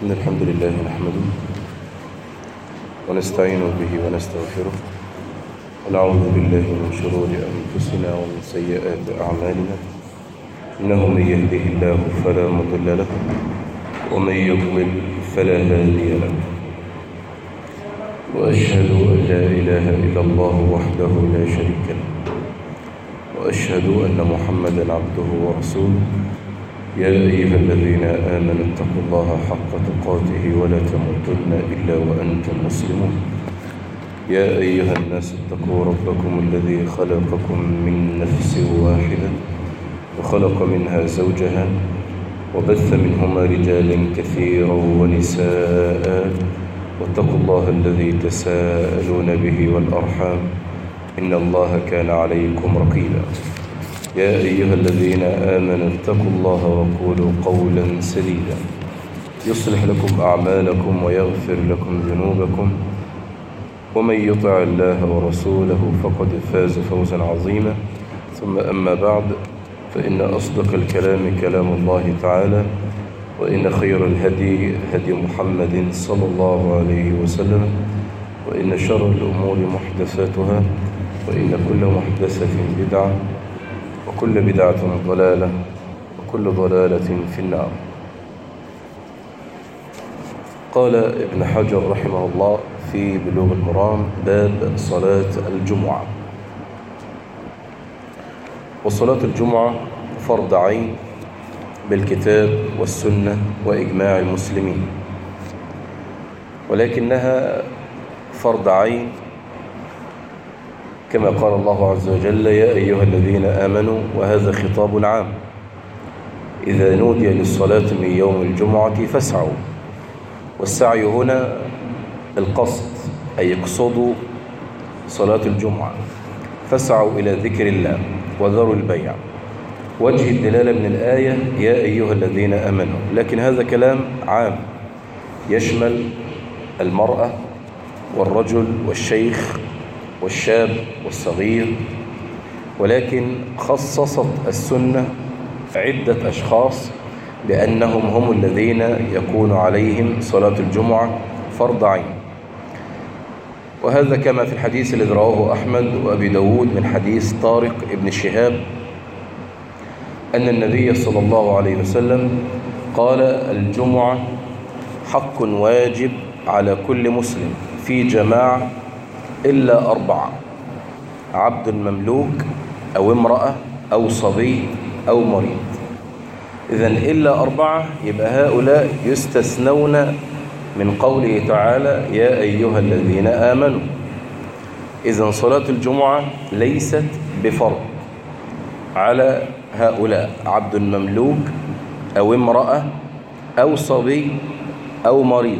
إن الحمد لله نحمده ونستعين به ونستغفره ونعوذ بالله من شرور أنفسنا ومن سيئات أعمالنا إنه من يهده الله فلا مضل له ومن يضلل فلا هادي له وأشهد أن لا إله إلا الله وحده لا شريك له وأشهد أن محمدا عبده ورسوله يا أيها الذين آمنوا اتقوا الله حق تقاته ولا تموتن إلا وأنتم مسلمون يا أيها الناس اتقوا ربكم الذي خلقكم من نفس واحدة وخلق منها زوجها وبث منهما رجالا كثيرا ونساء واتقوا الله الذي تساءلون به والأرحام إن الله كان عليكم رقيبا يا أيها الذين آمنوا اتقوا الله وقولوا قولا سديدا يصلح لكم أعمالكم ويغفر لكم ذنوبكم ومن يطع الله ورسوله فقد فاز فوزا عظيما ثم أما بعد فإن أصدق الكلام كلام الله تعالى وإن خير الهدي هدي محمد صلى الله عليه وسلم وإن شر الأمور محدثاتها وإن كل محدثة بدعة وكل بدعة ضلالة وكل ضلالة في النار قال ابن حجر رحمه الله في بلوغ المرام باب صلاة الجمعة وصلاة الجمعة فرض عين بالكتاب والسنة وإجماع المسلمين ولكنها فرض عين كما قال الله عز وجل يا أيها الذين آمنوا وهذا خطاب عام إذا نودي للصلاة من يوم الجمعة فاسعوا والسعي هنا القصد أي يقصدوا صلاة الجمعة فاسعوا إلى ذكر الله وذروا البيع وجه الدلالة من الآية يا أيها الذين آمنوا لكن هذا كلام عام يشمل المرأة والرجل والشيخ والشاب والصغير ولكن خصصت السنة عدة أشخاص بأنهم هم الذين يكون عليهم صلاة الجمعة فرض عين وهذا كما في الحديث الذي رواه أحمد وأبي داود من حديث طارق ابن شهاب أن النبي صلى الله عليه وسلم قال الجمعة حق واجب على كل مسلم في جماعة إلا أربعة عبد مملوك أو امرأة أو صبي أو مريض إذا إلا أربعة يبقى هؤلاء يستثنون من قوله تعالى يا أيها الذين آمنوا إذا صلاة الجمعة ليست بفرض على هؤلاء عبد مملوك أو امرأة أو صبي أو مريض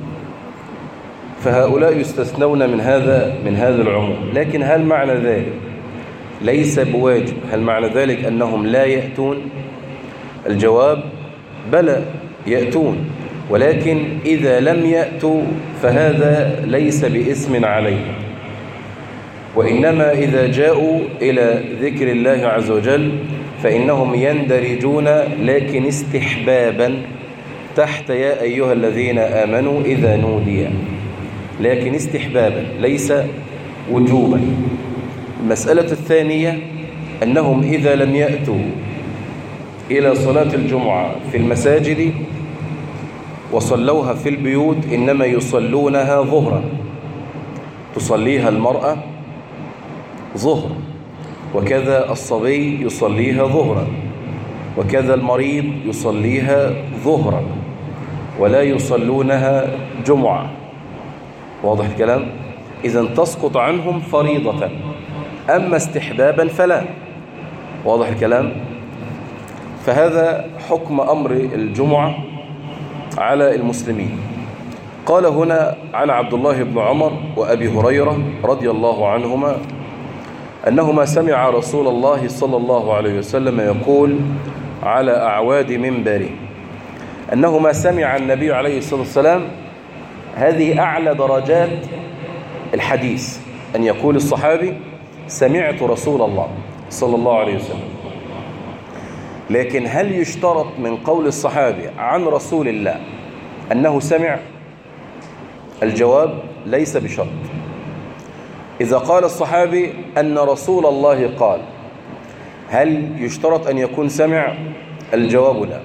فهؤلاء يستثنون من هذا من هذا العموم لكن هل معنى ذلك ليس بواجب هل معنى ذلك أنهم لا يأتون الجواب بلى يأتون ولكن إذا لم يأتوا فهذا ليس باسم عليه وإنما إذا جاءوا إلى ذكر الله عز وجل فإنهم يندرجون لكن استحبابا تحت يا أيها الذين آمنوا إذا نودي لكن استحبابا ليس وجوبا المسألة الثانية أنهم إذا لم يأتوا إلى صلاة الجمعة في المساجد وصلوها في البيوت إنما يصلونها ظهرا تصليها المرأة ظهر وكذا الصبي يصليها ظهرا وكذا المريض يصليها ظهرا ولا يصلونها جمعة واضح الكلام إذا تسقط عنهم فريضة أما استحبابا فلا واضح الكلام فهذا حكم أمر الجمعة على المسلمين قال هنا عن عبد الله بن عمر وأبي هريرة رضي الله عنهما أنهما سمع رسول الله صلى الله عليه وسلم يقول على أعواد منبره أنهما سمع النبي عليه الصلاة والسلام هذه أعلى درجات الحديث أن يقول الصحابي سمعت رسول الله صلى الله عليه وسلم لكن هل يشترط من قول الصحابي عن رسول الله أنه سمع الجواب ليس بشرط إذا قال الصحابي أن رسول الله قال هل يشترط أن يكون سمع الجواب لا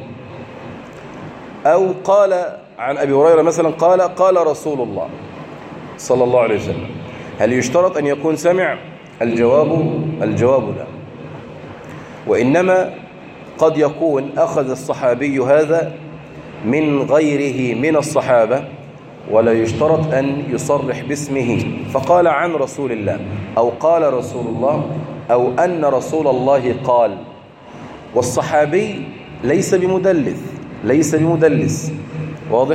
أو قال عن أبي هريرة مثلا قال قال رسول الله صلى الله عليه وسلم هل يشترط أن يكون سمع الجواب الجواب لا وإنما قد يكون أخذ الصحابي هذا من غيره من الصحابة ولا يشترط أن يصرح باسمه فقال عن رسول الله أو قال رسول الله أو أن رسول الله قال والصحابي ليس بمدلس ليس بمدلس واضح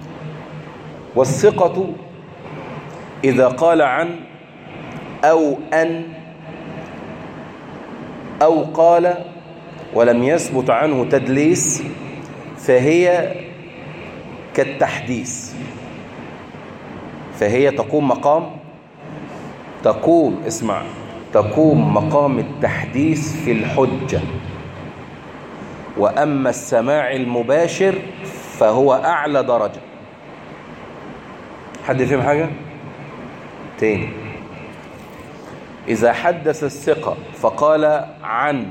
والثقة إذا قال عن أو أن أو قال ولم يثبت عنه تدليس فهي كالتحديث فهي تقوم مقام تقوم اسمع تقوم مقام التحديث في الحجة وأما السماع المباشر فهو أعلى درجة حد يفهم حاجة؟ تاني إذا حدث الثقة فقال عن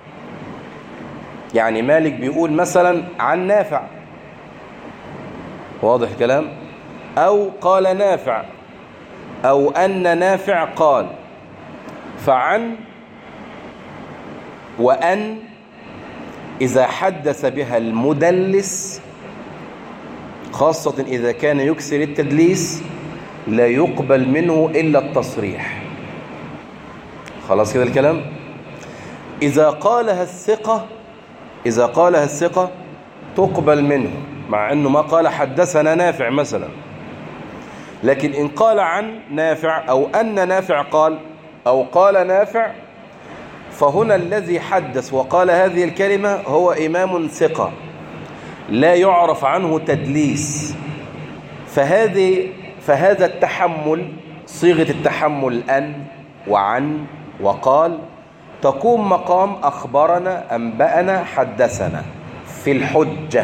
يعني مالك بيقول مثلا عن نافع واضح الكلام أو قال نافع أو أن نافع قال فعن وأن إذا حدث بها المدلس خاصة إذا كان يكسر التدليس لا يقبل منه إلا التصريح خلاص كده الكلام إذا قالها الثقة إذا قالها الثقة تقبل منه مع أنه ما قال حدثنا نافع مثلا لكن إن قال عن نافع أو أن نافع قال أو قال نافع فهنا الذي حدث وقال هذه الكلمة هو إمام ثقة لا يعرف عنه تدليس فهذه فهذا التحمل صيغة التحمل أن وعن وقال تقوم مقام أخبرنا أنبأنا حدثنا في الحجة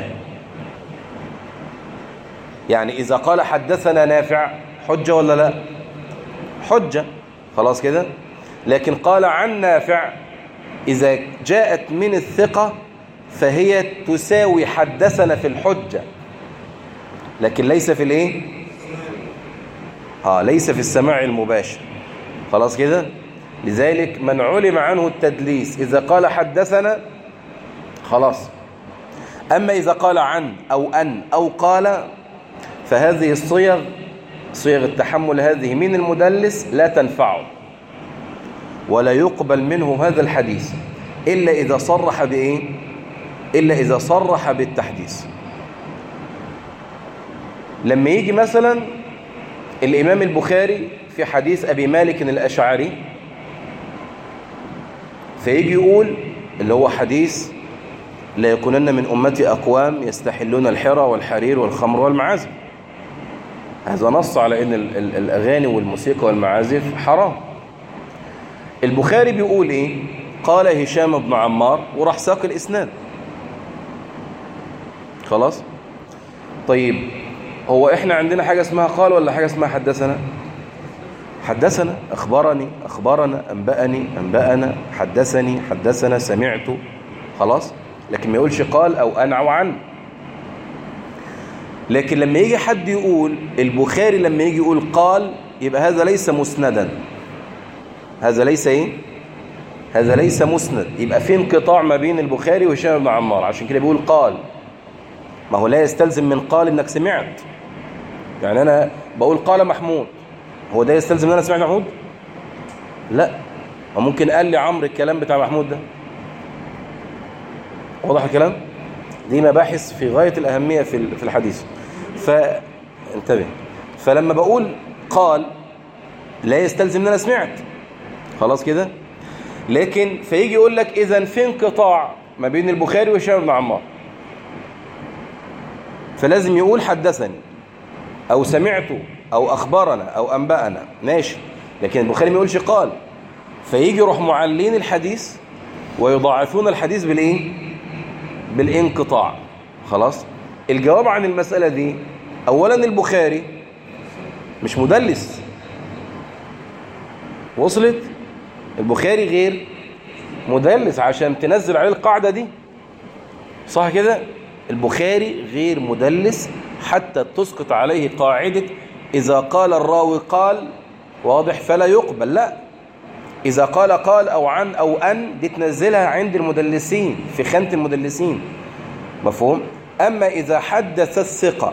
يعني إذا قال حدثنا نافع حجة ولا لا حجة خلاص كده لكن قال عن نافع إذا جاءت من الثقة فهي تساوي حدثنا في الحجة لكن ليس في الايه اه ليس في السماع المباشر خلاص كده لذلك من علم عنه التدليس إذا قال حدثنا خلاص أما إذا قال عن أو أن أو قال فهذه الصيغ صيغ التحمل هذه من المدلس لا تنفعه ولا يقبل منه هذا الحديث إلا إذا صرح بإيه إلا إذا صرح بالتحديث لما يجي مثلا الإمام البخاري في حديث أبي مالك الأشعري فيجي يقول اللي هو حديث لا يكونن من أمتي أقوام يستحلون الحرى والحرير والخمر والمعازف هذا نص على أن الأغاني والموسيقى والمعازف حرام البخاري بيقول إيه قال هشام بن عمار وراح ساق الإسناد خلاص طيب هو إحنا عندنا حاجة اسمها قال ولا حاجة اسمها حدثنا حدثنا أخبرني أخبرنا أنبأني أنبأنا حدثني حدثنا سمعت خلاص لكن ما يقولش قال أو أنا أو عن لكن لما يجي حد يقول البخاري لما يجي يقول قال يبقى هذا ليس مسندا هذا ليس ايه هذا ليس مسند يبقى في انقطاع ما بين البخاري وهشام بن عمار عشان كده بيقول قال ما هو لا يستلزم من قال انك سمعت يعني انا بقول قال محمود هو ده يستلزم ان انا سمعت محمود لا وممكن قال لي عمرو الكلام بتاع محمود ده واضح الكلام دي مباحث في غاية الأهمية في الحديث فانتبه فلما بقول قال لا يستلزم ان انا سمعت خلاص كده لكن فيجي يقول لك اذا في انقطاع ما بين البخاري وهشام بن عمار فلازم يقول حدثني او سمعته او اخبرنا او انبانا ماشي لكن البخاري ما يقولش قال فيجي يروح معلين الحديث ويضاعفون الحديث بالايه بالانقطاع خلاص الجواب عن المسألة دي أولا البخاري مش مدلس وصلت البخاري غير مدلس عشان تنزل عليه القاعدة دي صح كده البخاري غير مدلس حتى تسقط عليه قاعدة إذا قال الراوي قال واضح فلا يقبل لا إذا قال قال أو عن أو أن دي تنزلها عند المدلسين في خانة المدلسين مفهوم أما إذا حدث الثقة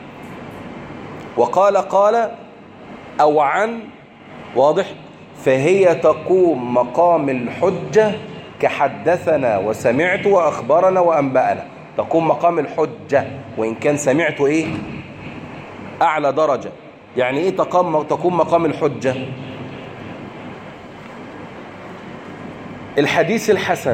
وقال قال أو عن واضح فهي تقوم مقام الحجة كحدثنا وسمعت وأخبرنا وأنبأنا تقوم مقام الحجة وإن كان سمعت إيه أعلى درجة يعني إيه تقوم, تقوم مقام الحجة الحديث الحسن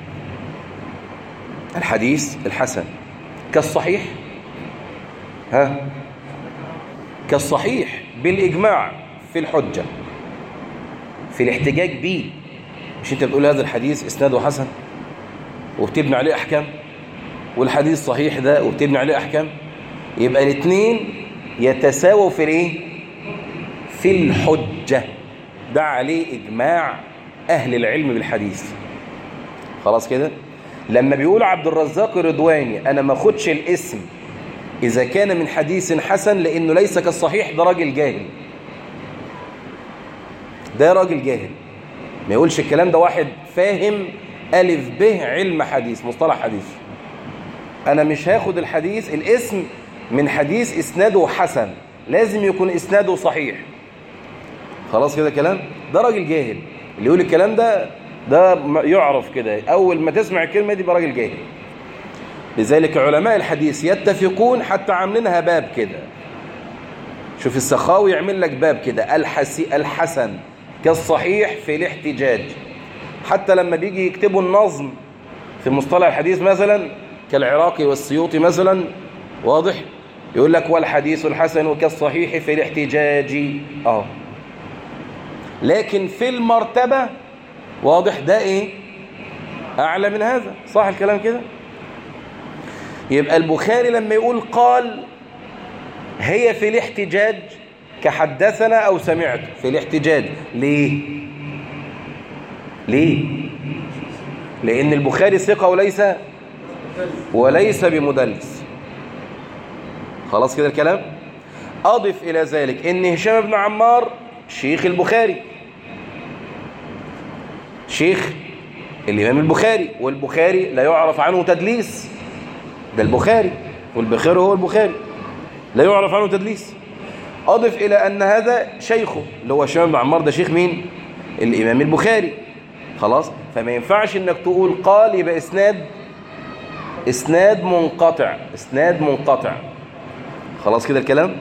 الحديث الحسن كالصحيح ها كالصحيح بالإجماع في الحجة في الاحتجاج به مش انت بتقول هذا الحديث اسناده حسن وبتبني عليه أحكام والحديث صحيح ده وبتبني عليه أحكام يبقى الاثنين يتساووا في الايه في الحجة ده عليه إجماع أهل العلم بالحديث خلاص كده لما بيقول عبد الرزاق الرضواني أنا ما خدش الاسم إذا كان من حديث حسن لأنه ليس كالصحيح ده راجل جاهل ده راجل جاهل ما يقولش الكلام ده واحد فاهم ألف به علم حديث مصطلح حديث أنا مش هاخد الحديث الاسم من حديث إسناده حسن لازم يكون إسناده صحيح خلاص كده كلام ده راجل جاهل اللي يقول الكلام ده ده يعرف كده أول ما تسمع الكلمة دي يبقى راجل جاهل لذلك علماء الحديث يتفقون حتى عاملينها باب كده شوف السخاوي يعمل لك باب كده الحسي الحسن كالصحيح في الاحتجاج حتى لما بيجي يكتبوا النظم في مصطلح الحديث مثلا كالعراقي والسيوطي مثلا واضح يقول لك والحديث الحسن كالصحيح في الاحتجاج اه لكن في المرتبة واضح ده ايه اعلى من هذا صح الكلام كده يبقى البخاري لما يقول قال هي في الاحتجاج كحدثنا أو سمعت في الاحتجاج ليه ليه لأن البخاري ثقة وليس وليس بمدلس خلاص كده الكلام أضف إلى ذلك إن هشام بن عمار شيخ البخاري شيخ الإمام البخاري والبخاري لا يعرف عنه تدليس ده البخاري والبخاري هو البخاري لا يعرف عنه تدليس أضف إلى أن هذا شيخه اللي هو هشام بن عمار ده شيخ مين الإمام البخاري خلاص فما ينفعش انك تقول قال يبقى اسناد اسناد منقطع اسناد منقطع خلاص كده الكلام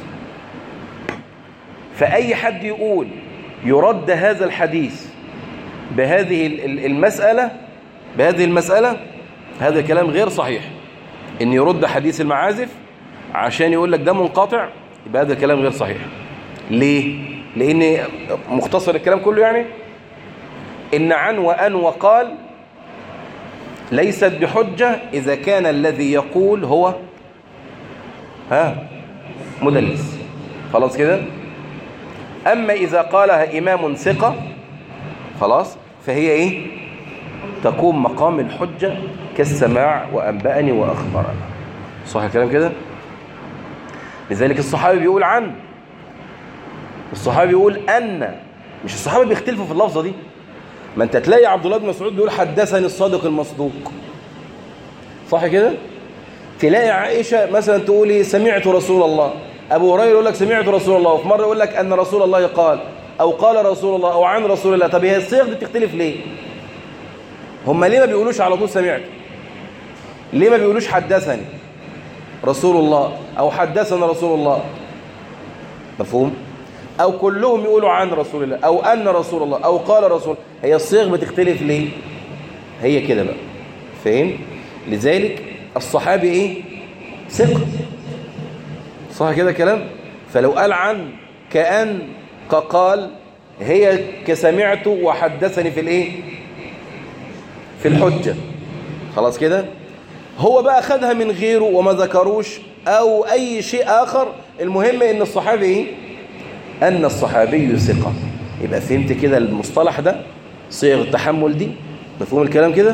فأي حد يقول يرد هذا الحديث بهذه المسألة بهذه المسألة هذا الكلام غير صحيح ان يرد حديث المعازف عشان يقول لك ده منقطع يبقى هذا الكلام غير صحيح ليه لان مختصر الكلام كله يعني ان عن وان وقال ليست بحجة إذا كان الذي يقول هو ها مدلس خلاص كده أما إذا قالها إمام ثقة خلاص فهي إيه تقوم مقام الحجة كالسماع وأنبأني وأخبرنا صح الكلام كده لذلك الصحابي بيقول عن الصحابي بيقول أن مش الصحابة بيختلفوا في اللفظة دي ما انت تلاقي عبد الله بن مسعود بيقول حدثني الصادق المصدوق صح كده تلاقي عائشة مثلا تقولي سمعت رسول الله أبو هريرة يقول لك سمعت رسول الله وفي مرة يقول لك أن رسول الله قال أو قال رسول الله أو عن رسول الله طب هي الصيغ دي بتختلف ليه هم ليه ما بيقولوش على طول سمعت ليه ما بيقولوش حدثني رسول الله أو حدثنا رسول الله مفهوم أو كلهم يقولوا عن رسول الله أو أن رسول الله أو قال رسول هي الصيغ بتختلف ليه هي كده بقى فاهم لذلك الصحابي إيه ثقة صح كده كلام فلو قال عن كأن كقال هي كسمعت وحدثني في الايه في الحجة خلاص كده هو بقى خدها من غيره وما ذكروش أو أي شيء آخر المهم إن الصحابي إيه؟ أن الصحابي ثقة يبقى فهمت كده المصطلح ده صيغ التحمل دي مفهوم الكلام كده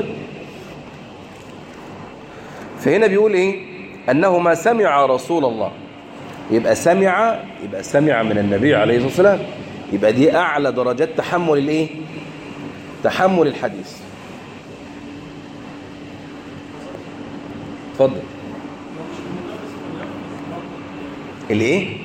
فهنا بيقول إيه أنه ما سمع رسول الله يبقى سمع يبقى سمع من النبي عليه الصلاة والسلام يبقى دي أعلى درجات تحمل الإيه تحمل الحديث اتفضل الايه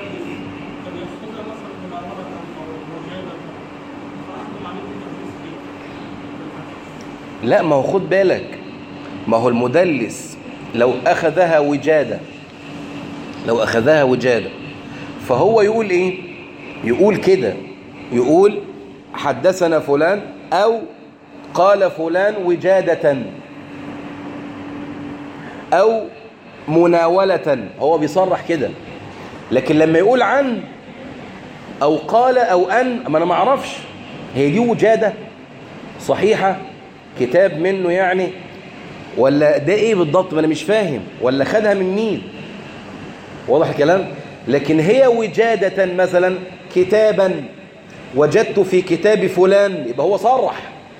لا ما هو خد بالك ما هو المدلس لو أخذها وجادة لو أخذها وجادة فهو يقول إيه يقول كده يقول حدثنا فلان أو قال فلان وجادة أو مناولة هو بيصرح كده لكن لما يقول عن أو قال أو أن ما أنا ما أعرفش هي دي وجادة صحيحة كتاب منه يعني ولا ده إيه بالضبط ما أنا مش فاهم ولا خدها من مين واضح الكلام لكن هي وجادة مثلا كتابا وجدت في كتاب فلان يبقى هو صرح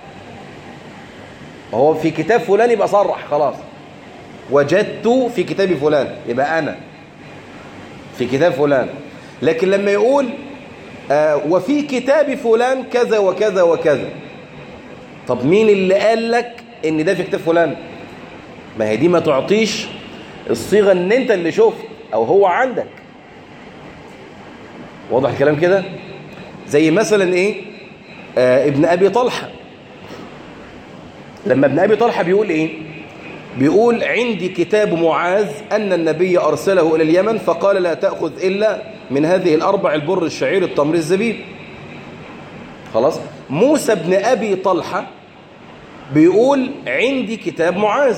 هو في كتاب فلان يبقى صرح خلاص وجدت في كتاب فلان يبقى أنا في كتاب فلان لكن لما يقول آه وفي كتاب فلان كذا وكذا وكذا طب مين اللي قال لك ان ده في كتاب فلان ما هي دي ما تعطيش الصيغة ان انت اللي شفت او هو عندك واضح الكلام كده زي مثلا ايه آه ابن ابي طلحة لما ابن ابي طلحة بيقول ايه بيقول عندي كتاب معاذ أن النبي أرسله إلى اليمن فقال لا تأخذ إلا من هذه الأربع البر الشعير التمر الزبيب خلاص موسى بن أبي طلحة بيقول عندي كتاب معاذ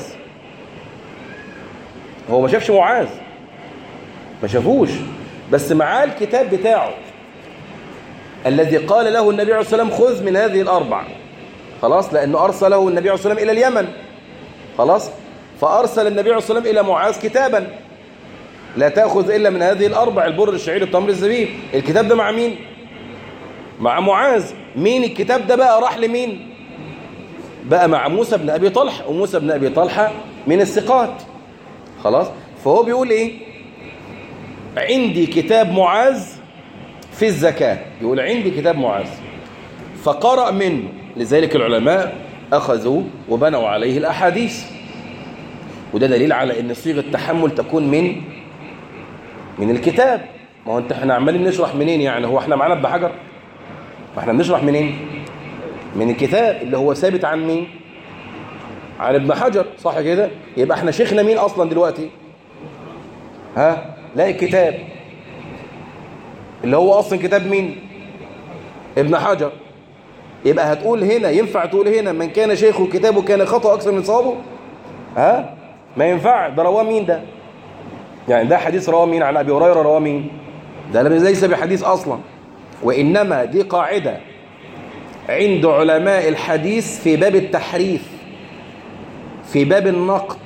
هو ما شافش معاذ ما شافوش بس معاه الكتاب بتاعه الذي قال له النبي عليه الصلاة والسلام خذ من هذه الأربع خلاص لأنه أرسله النبي عليه الصلاة والسلام إلى اليمن خلاص فأرسل النبي عليه الصلاة والسلام إلى معاذ كتابا لا تأخذ إلا من هذه الأربع البر الشعير التمر الزبيب الكتاب ده مع مين؟ مع معاذ مين الكتاب ده بقى راح لمين؟ بقى مع موسى بن أبي طلحة وموسى بن أبي طلحة من الثقات خلاص فهو بيقول إيه عندي كتاب معاذ في الزكاة يقول عندي كتاب معاذ فقرأ منه لذلك العلماء أخذوا وبنوا عليه الأحاديث وده دليل على ان صيغه التحمل تكون من من الكتاب ما هو انت احنا عمالين نشرح منين يعني هو احنا معانا بحجر ما احنا بنشرح منين من الكتاب اللي هو ثابت عن مين عن ابن حجر صح كده يبقى احنا شيخنا مين اصلا دلوقتي ها لا الكتاب اللي هو اصلا كتاب مين ابن حجر يبقى هتقول هنا ينفع تقول هنا من كان شيخه كتابه كان خطأ اكثر من صوابه ها ما ينفع ده رواه مين ده يعني ده حديث رواه مين عن أبي هريرة رواه مين ده ليس بحديث أصلا وإنما دي قاعدة عند علماء الحديث في باب التحريف في باب النقد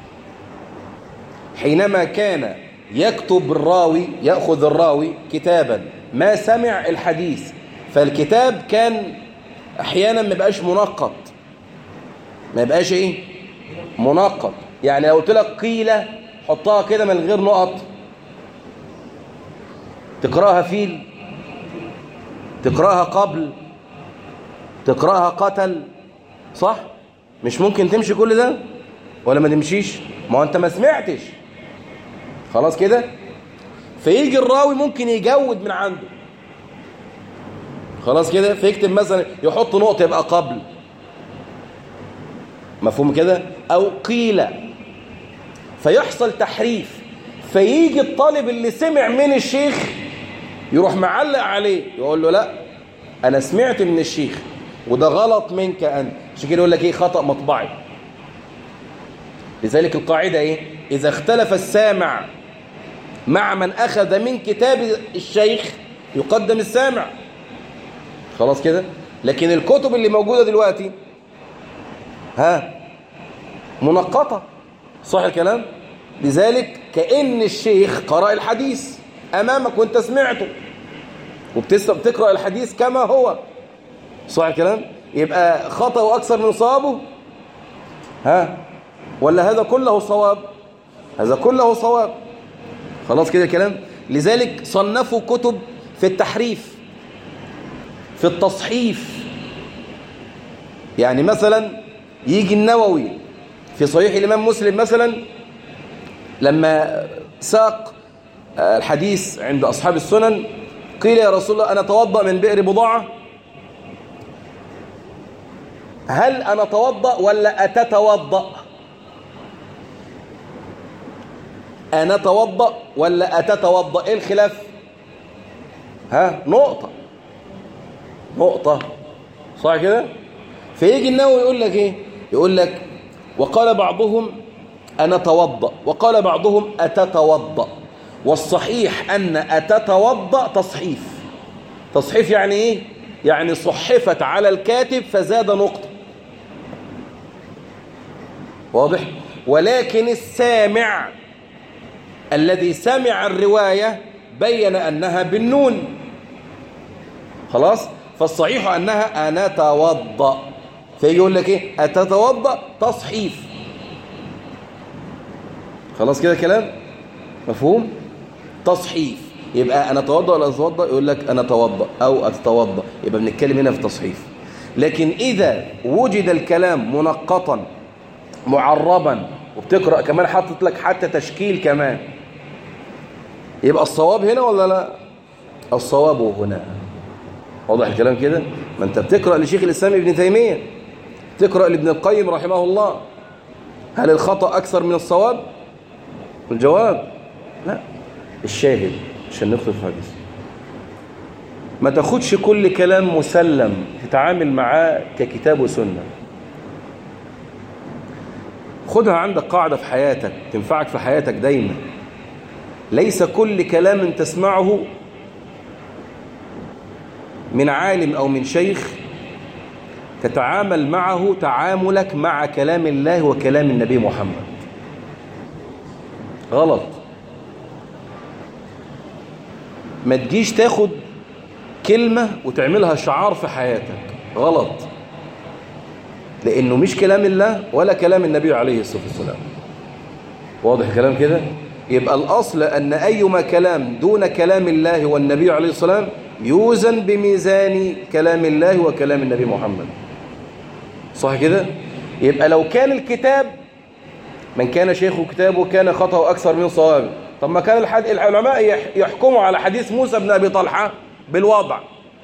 حينما كان يكتب الراوي يأخذ الراوي كتابا ما سمع الحديث فالكتاب كان أحيانا ما بقاش منقط ما بقاش إيه منقط يعني لو قلت لك قيلة حطها كده من غير نقط تقراها فيل تقراها قبل تقراها قتل صح مش ممكن تمشي كل ده ولا ما تمشيش ما هو انت ما سمعتش خلاص كده فيجي الراوي ممكن يجود من عنده خلاص كده فيكتب مثلا يحط نقطة يبقى قبل مفهوم كده أو قيل فيحصل تحريف فيجي الطالب اللي سمع من الشيخ يروح معلق عليه يقول له لا أنا سمعت من الشيخ وده غلط منك أنت عشان كده يقول لك إيه خطأ مطبعي لذلك القاعدة إيه إذا اختلف السامع مع من أخذ من كتاب الشيخ يقدم السامع خلاص كده لكن الكتب اللي موجودة دلوقتي ها منقطة صح الكلام لذلك كأن الشيخ قرأ الحديث أمامك وانت سمعته وبتقرأ الحديث كما هو صح الكلام يبقى خطأ أكثر من صوابه ها ولا هذا كله صواب هذا كله صواب خلاص كده كلام لذلك صنفوا كتب في التحريف في التصحيف يعني مثلا يجي النووي في صحيح الإمام مسلم مثلا لما ساق الحديث عند أصحاب السنن قيل يا رسول الله أنا توضأ من بئر بضاعة هل أنا توضأ ولا أتتوضأ أنا توضأ ولا أتتوضأ إيه الخلاف ها نقطة نقطة صح كده فيجي النووي يقول لك إيه يقول لك وقال بعضهم أنا توضأ وقال بعضهم أتتوضأ والصحيح أن أتتوضأ تصحيف تصحيف يعني إيه يعني صحفت على الكاتب فزاد نقطة واضح ولكن السامع الذي سمع الرواية بين أنها بالنون خلاص فالصحيح أنها أنا توضأ فيجي يقول لك إيه أتتوضأ تصحيف خلاص كده كلام مفهوم تصحيف يبقى أنا أتوضأ ولا أتوضأ يقول لك أنا أتوضأ أو أتتوضأ يبقى بنتكلم هنا في تصحيف لكن إذا وجد الكلام منقطا معربا وبتقرأ كمان حاطط لك حتى تشكيل كمان يبقى الصواب هنا ولا لا الصواب هنا واضح الكلام كده ما انت بتقرأ لشيخ الإسلام ابن تيمية تقرأ لابن القيم رحمه الله هل الخطأ أكثر من الصواب الجواب لا الشاهد عشان ندخل في حديث ما تاخدش كل كلام مسلم تتعامل معاه ككتاب وسنة خدها عندك قاعدة في حياتك تنفعك في حياتك دايما ليس كل كلام تسمعه من عالم أو من شيخ تتعامل معه تعاملك مع كلام الله وكلام النبي محمد غلط ما تجيش تاخد كلمة وتعملها شعار في حياتك غلط لأنه مش كلام الله ولا كلام النبي عليه الصلاة والسلام واضح الكلام كده يبقى الأصل أن أيما كلام دون كلام الله والنبي عليه الصلاة والسلام يوزن بميزان كلام الله وكلام النبي محمد صح كده يبقى لو كان الكتاب من كان شيخه كتابه كان خطأه أكثر من صوابه طب ما كان الحد... العلماء يحكموا على حديث موسى بن أبي طلحة بالوضع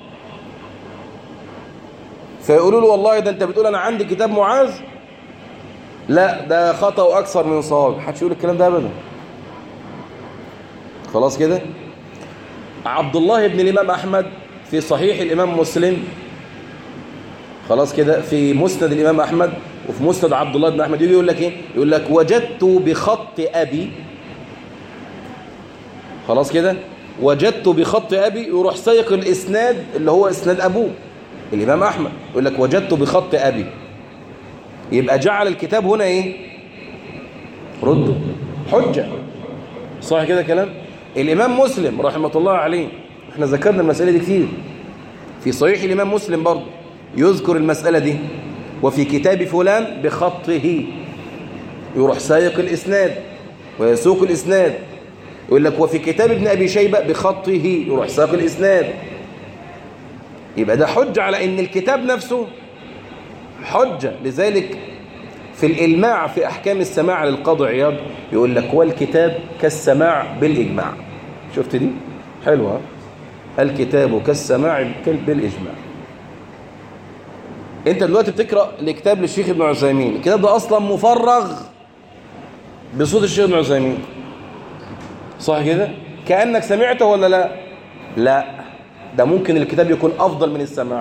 فيقولوا له والله ده أنت بتقول أنا عندي كتاب معاذ لا ده خطأه أكثر من صواب حدش يقول الكلام ده أبدا خلاص كده عبد الله بن الإمام أحمد في صحيح الإمام مسلم خلاص كده في مسند الإمام أحمد وفي مسند عبد الله بن أحمد يجي يقول لك إيه يقول لك وجدت بخط أبي خلاص كده وجدت بخط أبي يروح سيق الإسناد اللي هو إسناد أبوه الإمام أحمد يقول لك وجدت بخط أبي يبقى جعل الكتاب هنا إيه رده حجة صح كده كلام الإمام مسلم رحمة الله عليه احنا ذكرنا المسألة دي كتير في صحيح الإمام مسلم برضه يذكر المسألة دي وفي كتاب فلان بخطه يروح سايق الإسناد ويسوق الإسناد يقول لك وفي كتاب ابن أبي شيبة بخطه يروح ساق الإسناد يبقى ده حجة على أن الكتاب نفسه حجة لذلك في الإلماع في أحكام السماع للقاضي عياض يقول لك والكتاب كالسماع بالإجماع شفت دي؟ حلوة الكتاب كالسماع بالإجماع انت دلوقتي بتقرأ لكتاب للشيخ ابن عثيمين الكتاب ده أصلا مفرغ بصوت الشيخ ابن عثيمين صح كده؟ كأنك سمعته ولا لا؟ لا ده ممكن الكتاب يكون أفضل من السماع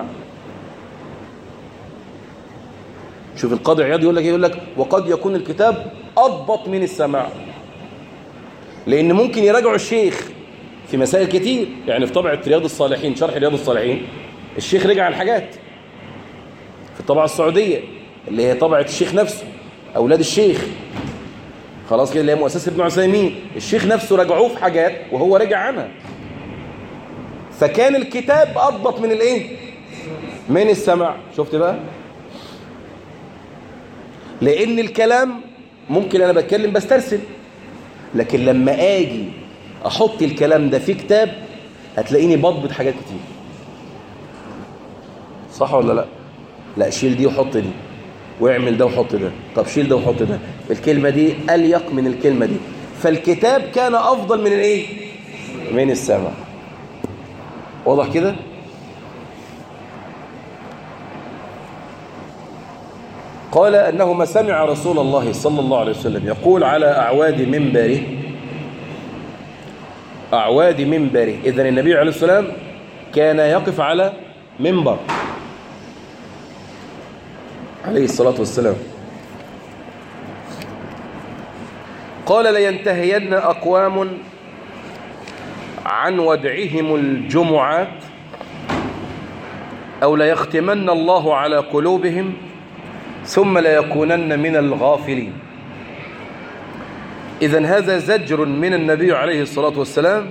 شوف القاضي عياض يقول لك يقول لك وقد يكون الكتاب أضبط من السماع لأن ممكن يراجعوا الشيخ في مسائل كتير يعني في طبعة رياض الصالحين شرح رياض الصالحين الشيخ رجع الحاجات في الطبعة السعودية اللي هي طبعة الشيخ نفسه أولاد الشيخ خلاص كده اللي هي مؤسسة ابن عثيمين الشيخ نفسه رجعوه في حاجات وهو رجع عنها فكان الكتاب أضبط من الايه من السمع شفت بقى لأن الكلام ممكن أنا بتكلم بسترسل لكن لما أجي أحط الكلام ده في كتاب هتلاقيني بضبط حاجات كتير صح ولا لا لا شيل دي وحط دي واعمل ده وحط ده طب شيل ده وحط ده الكلمة دي أليق من الكلمة دي فالكتاب كان أفضل من الايه من السمع واضح كده قال أنه ما سمع رسول الله صلى الله عليه وسلم يقول على أعواد منبره أعواد منبره إذن النبي عليه السلام كان يقف على منبر عليه الصلاة والسلام قال لينتهين أقوام عن ودعهم الجمعات أو ليختمن الله على قلوبهم ثم ليكونن من الغافلين إذن هذا زجر من النبي عليه الصلاة والسلام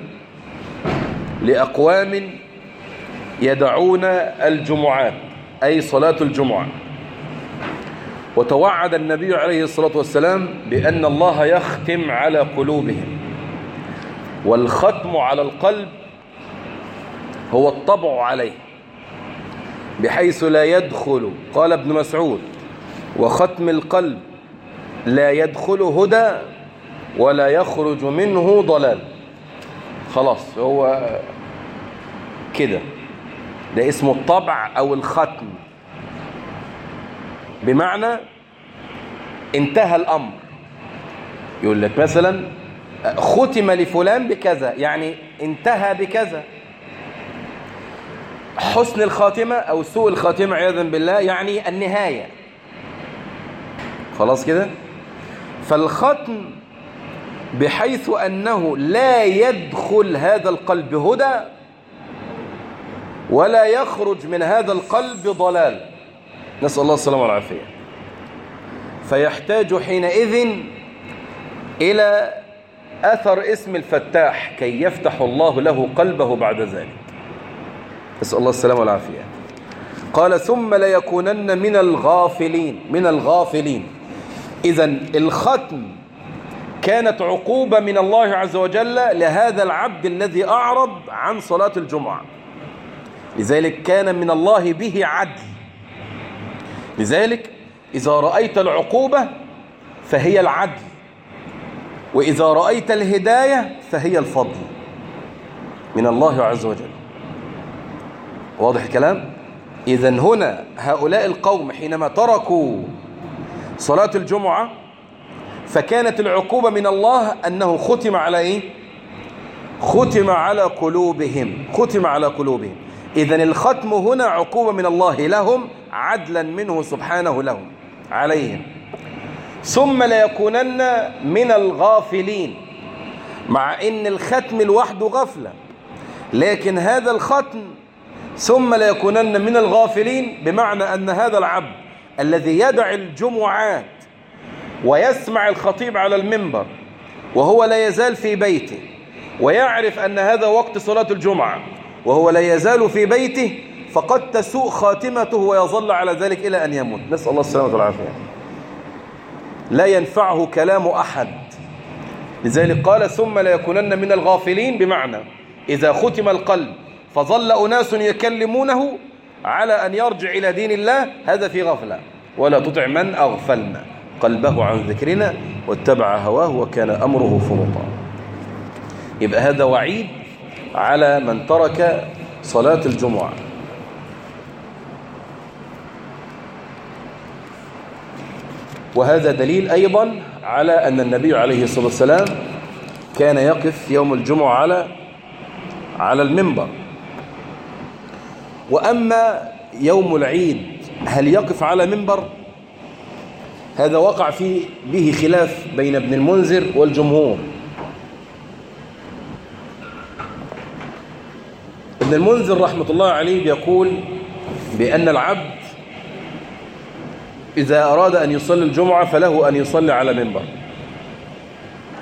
لأقوام يدعون الجمعات أي صلاة الجمعة وتوعد النبي عليه الصلاة والسلام بأن الله يختم على قلوبهم والختم على القلب هو الطبع عليه بحيث لا يدخل قال ابن مسعود وختم القلب لا يدخل هدى ولا يخرج منه ضلال خلاص هو كده ده اسمه الطبع أو الختم بمعنى انتهى الأمر يقول لك مثلا ختم لفلان بكذا يعني انتهى بكذا حسن الخاتمة أو سوء الخاتمة عياذا بالله يعني النهاية خلاص كده فالختم بحيث أنه لا يدخل هذا القلب هدى ولا يخرج من هذا القلب ضلال نسأل الله السلامة والعافية فيحتاج حينئذ إلى أثر اسم الفتاح كي يفتح الله له قلبه بعد ذلك نسأل الله السلامة والعافية قال ثم ليكونن من الغافلين من الغافلين إذا الختم كانت عقوبة من الله عز وجل لهذا العبد الذي أعرض عن صلاة الجمعة لذلك كان من الله به عدل لذلك إذا رأيت العقوبة فهي العدل وإذا رأيت الهداية فهي الفضل من الله عز وجل واضح الكلام إذا هنا هؤلاء القوم حينما تركوا صلاة الجمعة فكانت العقوبة من الله أنه ختم على إيه ختم على قلوبهم ختم على قلوبهم إذا الختم هنا عقوبة من الله لهم عدلا منه سبحانه لهم عليهم ثم ليكونن من الغافلين مع ان الختم لوحده غفلة لكن هذا الختم ثم ليكونن من الغافلين بمعنى أن هذا العبد الذي يدع الجمعات ويسمع الخطيب على المنبر وهو لا يزال في بيته ويعرف أن هذا وقت صلاة الجمعة وهو لا يزال في بيته فقد تسوء خاتمته ويظل على ذلك إلى أن يموت نسأل الله السلامة والعافية لا ينفعه كلام أحد لذلك قال ثم لا يكونن من الغافلين بمعنى إذا ختم القلب فظل أناس يكلمونه على أن يرجع إلى دين الله هذا في غفلة ولا تطع من أغفلنا قلبه عن ذكرنا واتبع هواه وكان أمره فرطا يبقى هذا وعيد على من ترك صلاة الجمعة وهذا دليل أيضا على أن النبي عليه الصلاة والسلام كان يقف يوم الجمعة على على المنبر وأما يوم العيد هل يقف على منبر هذا وقع فيه به خلاف بين ابن المنذر والجمهور ابن المنذر رحمة الله عليه بيقول بأن العبد إذا أراد أن يصلي الجمعة فله أن يصلي على منبر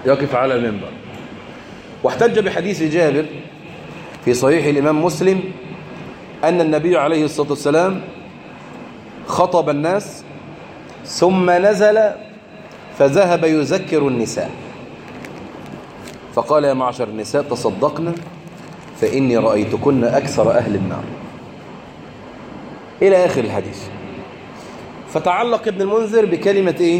يقف على المنبر واحتج بحديث جابر في صحيح الإمام مسلم أن النبي عليه الصلاة والسلام خطب الناس ثم نزل فذهب يذكر النساء فقال يا معشر النساء تصدقنا فإني رأيتكن أكثر أهل النار إلى آخر الحديث فتعلق ابن المنذر بكلمة إيه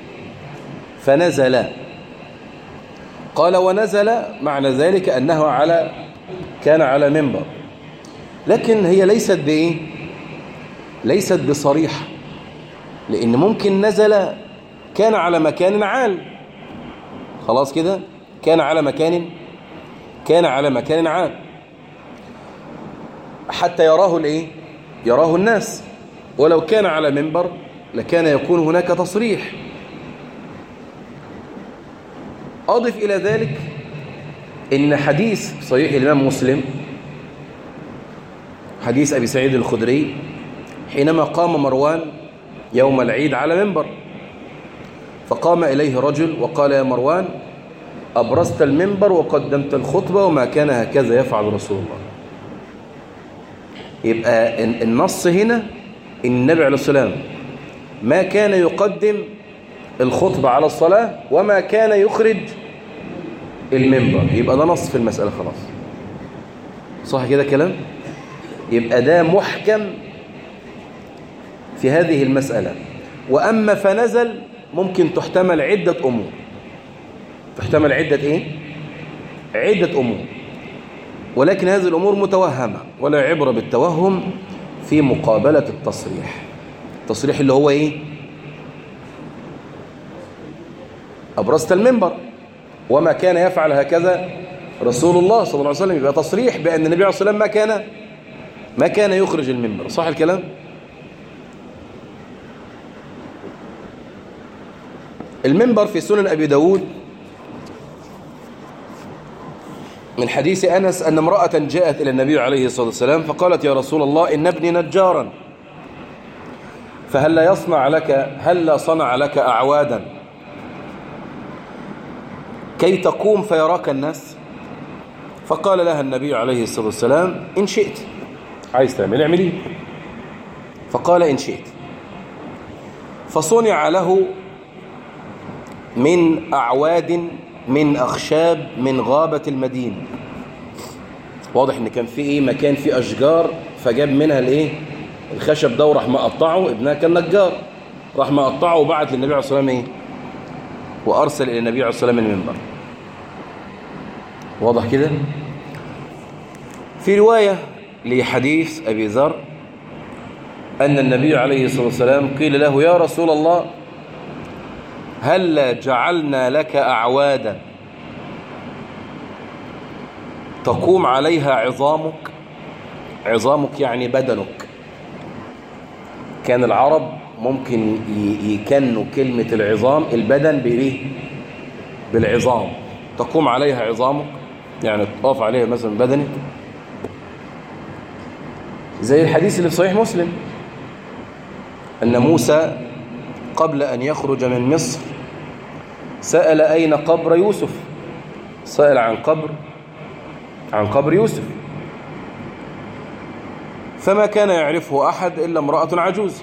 فنزل قال ونزل معنى ذلك أنه على كان على منبر لكن هي ليست بإيه ليست بصريحة لأن ممكن نزل كان على مكان عال خلاص كده كان على مكان كان على مكان عال حتى يراه الايه يراه الناس ولو كان على منبر لكان يكون هناك تصريح أضف إلى ذلك إن حديث صحيح الإمام مسلم حديث أبي سعيد الخدري حينما قام مروان يوم العيد على منبر فقام إليه رجل وقال يا مروان أبرزت المنبر وقدمت الخطبة وما كان هكذا يفعل رسول الله يبقى النص هنا إن النبي عليه السلام ما كان يقدم الخطبة على الصلاة وما كان يخرج المنبر يبقى ده نص في المسألة خلاص صح كده كلام يبقى ده محكم في هذه المسألة وأما فنزل ممكن تحتمل عدة أمور تحتمل عدة إيه؟ عدة أمور ولكن هذه الأمور متوهمة ولا عبرة بالتوهم في مقابلة التصريح التصريح اللي هو إيه؟ أبرزت المنبر وما كان يفعل هكذا رسول الله صلى الله عليه وسلم يبقى تصريح بأن النبي عليه الصلاة والسلام ما كان ما كان يخرج المنبر صح الكلام؟ المنبر في سنن أبي داود من حديث أنس أن امرأة جاءت إلى النبي عليه الصلاة والسلام فقالت يا رسول الله إن ابني نجارا فهل لا يصنع لك هل لا صنع لك أعوادا كي تقوم فيراك الناس فقال لها النبي عليه الصلاة والسلام إن شئت عايز تعمل اعملي فقال إن شئت فصنع له من أعواد من أخشاب من غابة المدينة واضح ان كان في ايه مكان فيه أشجار فجاب منها الايه الخشب ده وراح مقطعه ابنها كان نجار راح مقطعه وبعت للنبي عليه الصلاة والسلام ايه وأرسل إلى النبي عليه الصلاة والسلام المنبر واضح كده في رواية لحديث أبي ذر أن النبي عليه الصلاة والسلام قيل له يا رسول الله هل جعلنا لك أعوادا تقوم عليها عظامك عظامك يعني بدنك كان العرب ممكن يكنوا كلمة العظام البدن بإيه بالعظام تقوم عليها عظامك يعني تقف عليها مثلا بدنك زي الحديث اللي في صحيح مسلم أن موسى قبل أن يخرج من مصر سأل أين قبر يوسف سأل عن قبر عن قبر يوسف فما كان يعرفه أحد إلا امرأة عجوز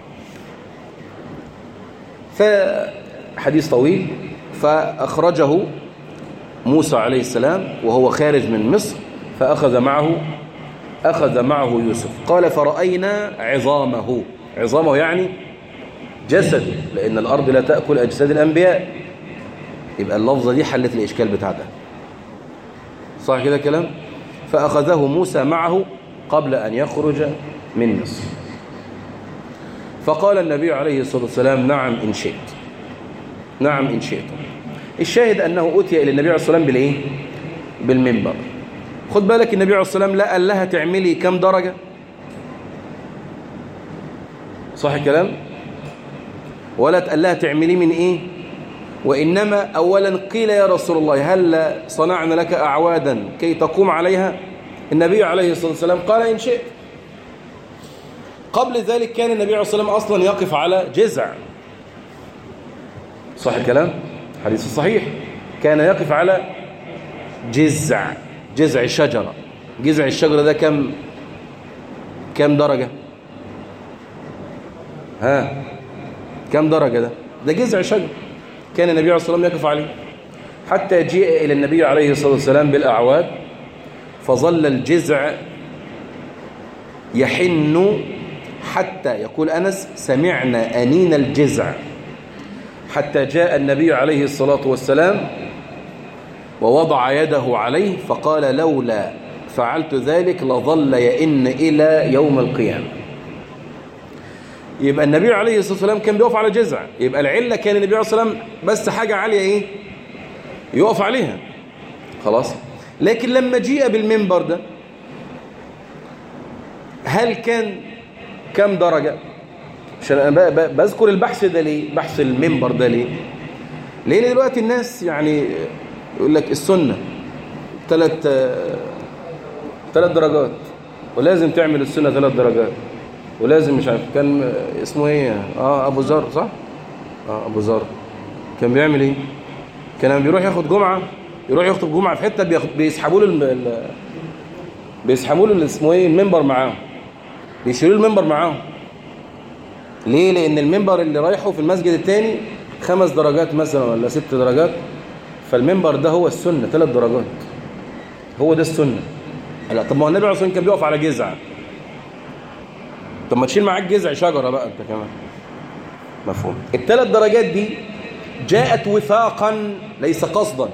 فحديث طويل فأخرجه موسى عليه السلام وهو خارج من مصر فأخذ معه أخذ معه يوسف قال فرأينا عظامه عظامه يعني جسد لأن الأرض لا تأكل أجساد الأنبياء يبقى اللفظة دي حلت الإشكال بتاع ده صح كده كلام فأخذه موسى معه قبل أن يخرج من مصر فقال النبي عليه الصلاة والسلام نعم إن شئت نعم إن شئت الشاهد أنه أتي إلى النبي عليه الصلاة والسلام بالإيه؟ بالمنبر خد بالك النبي عليه الصلاة والسلام لا قال لها تعملي كم درجة صح الكلام ولا تقال لها تعملي من إيه وإنما أولا قيل يا رسول الله هل صنعنا لك أعوادا كي تقوم عليها النبي عليه الصلاة والسلام قال إن شئت قبل ذلك كان النبي عليه الصلاة والسلام أصلا يقف على جزع صح الكلام حديث صحيح كان يقف على جذع جذع شجرة جذع الشجرة ده كم كم درجة ها كم درجة ده ده جذع شجرة كان النبي عليه الصلاة والسلام يقف عليه حتى جيء إلى النبي عليه الصلاة والسلام بالأعواد فظل الجذع يحن حتى يقول أنس سمعنا أنين الجذع حتى جاء النبي عليه الصلاة والسلام ووضع يده عليه فقال لولا فعلت ذلك لظل يئن إلى يوم القيامة يبقى النبي عليه الصلاة والسلام كان بيقف على جذع يبقى العلة كان النبي عليه الصلاة والسلام بس حاجة عالية إيه يقف عليها خلاص لكن لما جيء بالمنبر ده هل كان كم درجة عشان أنا بذكر البحث ده ليه بحث المنبر ده ليه لأن دلوقتي الناس يعني يقول لك السنة ثلاث ثلاث درجات ولازم تعمل السنة ثلاث درجات ولازم مش عارف كان اسمه ايه اه ابو ذر صح اه ابو ذر كان بيعمل ايه كان بيروح ياخد جمعة يروح يخطب جمعة في حتة بيسحبوا له بيسحبوا له اسمه ايه المنبر معاهم بيشيلوا المنبر معاهم ليه لان المنبر اللي رايحه في المسجد الثاني خمس درجات مثلا ولا ست درجات فالمنبر ده هو السنة ثلاث درجات هو ده السنة لا طب ما هو النبي عليه الصلاه كان بيقف على جذع طب ما تشيل معاك جذع شجرة بقى انت كمان مفهوم الثلاث درجات دي جاءت وفاقا ليس قصدا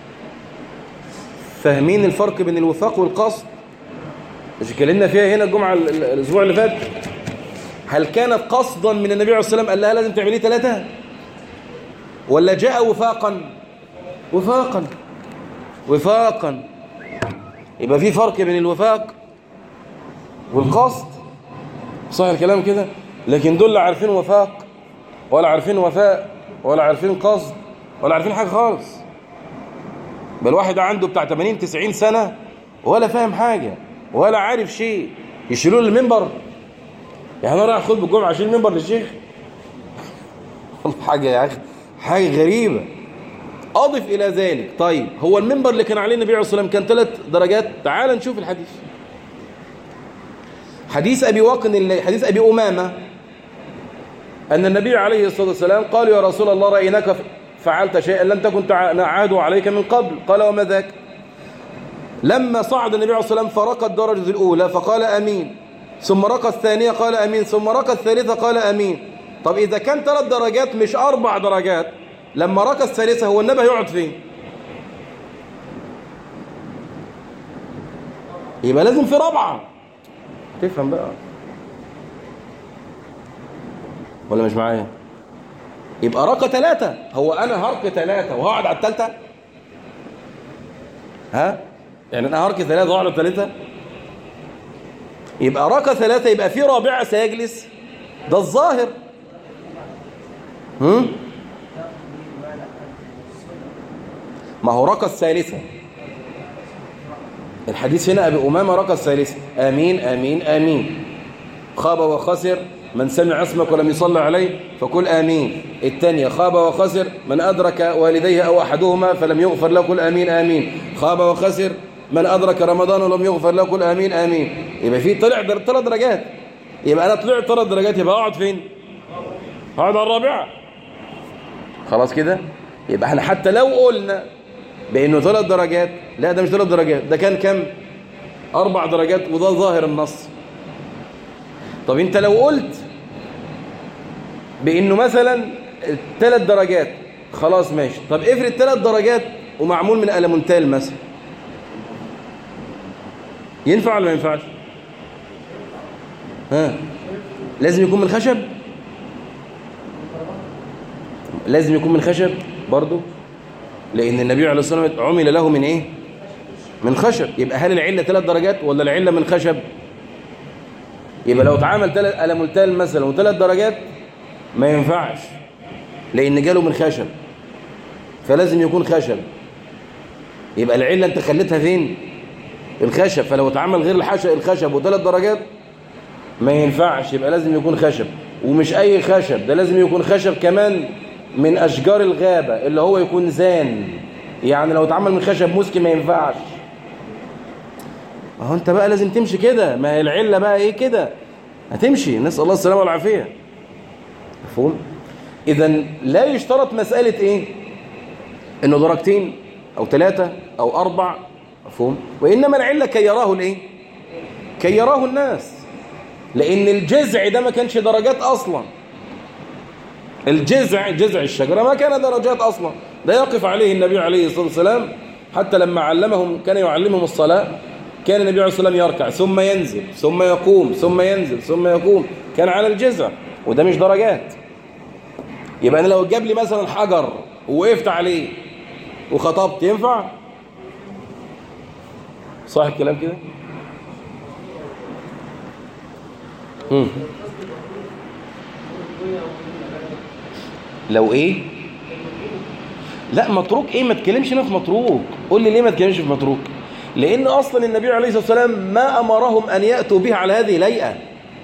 فاهمين الفرق بين الوفاق والقصد مش اتكلمنا فيها هنا الجمعة الأسبوع اللي فات هل كانت قصدا من النبي عليه الصلاة والسلام قال لها لازم تعمليه ثلاثة ولا جاء وفاقا وفاقا وفاقا يبقى في فرق بين الوفاق والقصد صح الكلام كده لكن دول لا عارفين وفاق ولا عارفين وفاء ولا عارفين قصد ولا عارفين حاجة خالص بل واحد عنده بتاع 80 90 سنة ولا فاهم حاجة ولا عارف شيء يشيلوا له المنبر يعني انا رايح خطبه الجمعه اشيل المنبر للشيخ حاجه يا اخي حاجه غريبه اضف الى ذلك طيب هو المنبر اللي كان عليه النبي عليه الصلاه والسلام كان ثلاث درجات تعال نشوف الحديث حديث ابي واقن حديث ابي امامه ان النبي عليه الصلاه والسلام قال يا رسول الله رايناك فعلت شيئا لم تكن نعاد عليك من قبل قال وما ذاك لما صعد النبي عليه الصلاة والسلام فرقى الدرجة الأولى فقال أمين ثم رقى الثانية قال أمين ثم رقى الثالثة قال أمين طب إذا كان ثلاث درجات مش أربع درجات لما رقى الثالثة هو النبي هيقعد فين يبقى لازم في رابعة تفهم بقى ولا مش معايا يبقى رقى ثلاثة هو أنا هرقي ثلاثة وهقعد على الثالثة ها يعني أنا هرقي ثلاثة وهقعد على الثالثة يبقى رقى ثلاثة يبقى في رابعة سيجلس ده الظاهر هم؟ ما هو رقى الثالثة الحديث هنا أبي أمامة رقى الثالثة آمين آمين آمين خاب وخسر من سمع اسمك ولم يصلي عليه فقل آمين الثانية خاب وخسر من أدرك والديه أو أحدهما فلم يغفر له قل آمين آمين خاب وخسر من أدرك رمضان ولم يغفر له قل آمين آمين يبقى في طلع ثلاث درجات يبقى أنا طلعت ثلاث درجات يبقى أقعد فين أقعد على الرابعة خلاص كده يبقى احنا حتى لو قلنا بأنه ثلاث درجات لا ده مش ثلاث درجات ده كان كم أربع درجات وده ظاهر النص طب انت لو قلت بأنه مثلا ثلاث درجات خلاص ماشي طب افرض ثلاث درجات ومعمول من ألمونتال مثلا ينفع ولا ما ينفعش ها لازم يكون من خشب لازم يكون من خشب برضه لأن النبي عليه الصلاة والسلام عمل له من إيه من خشب يبقى هل العلة ثلاث درجات ولا العلة من خشب يبقى لو اتعامل ثلاث ألمونتال مثلا وثلاث درجات ما ينفعش لأن جاله من خشب فلازم يكون خشب يبقى العلة انت خليتها فين الخشب فلو اتعمل غير الخشب وثلاث درجات ما ينفعش يبقى لازم يكون خشب ومش أي خشب ده لازم يكون خشب كمان من أشجار الغابة اللي هو يكون زان يعني لو اتعمل من خشب مسكي ما ينفعش اهو انت بقى لازم تمشي كده ما هي العله بقى ايه كده هتمشي نسال الله السلامه والعافيه مفهوم اذا لا يشترط مساله ايه انه درجتين او ثلاثه او اربع مفهوم وانما العله كي يراه الايه كي يراه الناس لان الجذع ده ما كانش درجات اصلا الجذع جذع الشجره ما كان درجات اصلا ده يقف عليه النبي عليه الصلاه والسلام حتى لما علمهم كان يعلمهم الصلاه كان النبي عليه الصلاه والسلام يركع ثم ينزل ثم يقوم ثم ينزل ثم يقوم كان على الجذع وده مش درجات يبقى انا لو جاب لي مثلا حجر ووقفت عليه وخطبت ينفع صح الكلام كده مم. لو ايه لا متروك ايه ما تكلمش هنا في متروك قول لي ليه ما تكلمش في متروك لان اصلا النبي عليه الصلاه والسلام ما امرهم ان ياتوا به على هذه الهيئه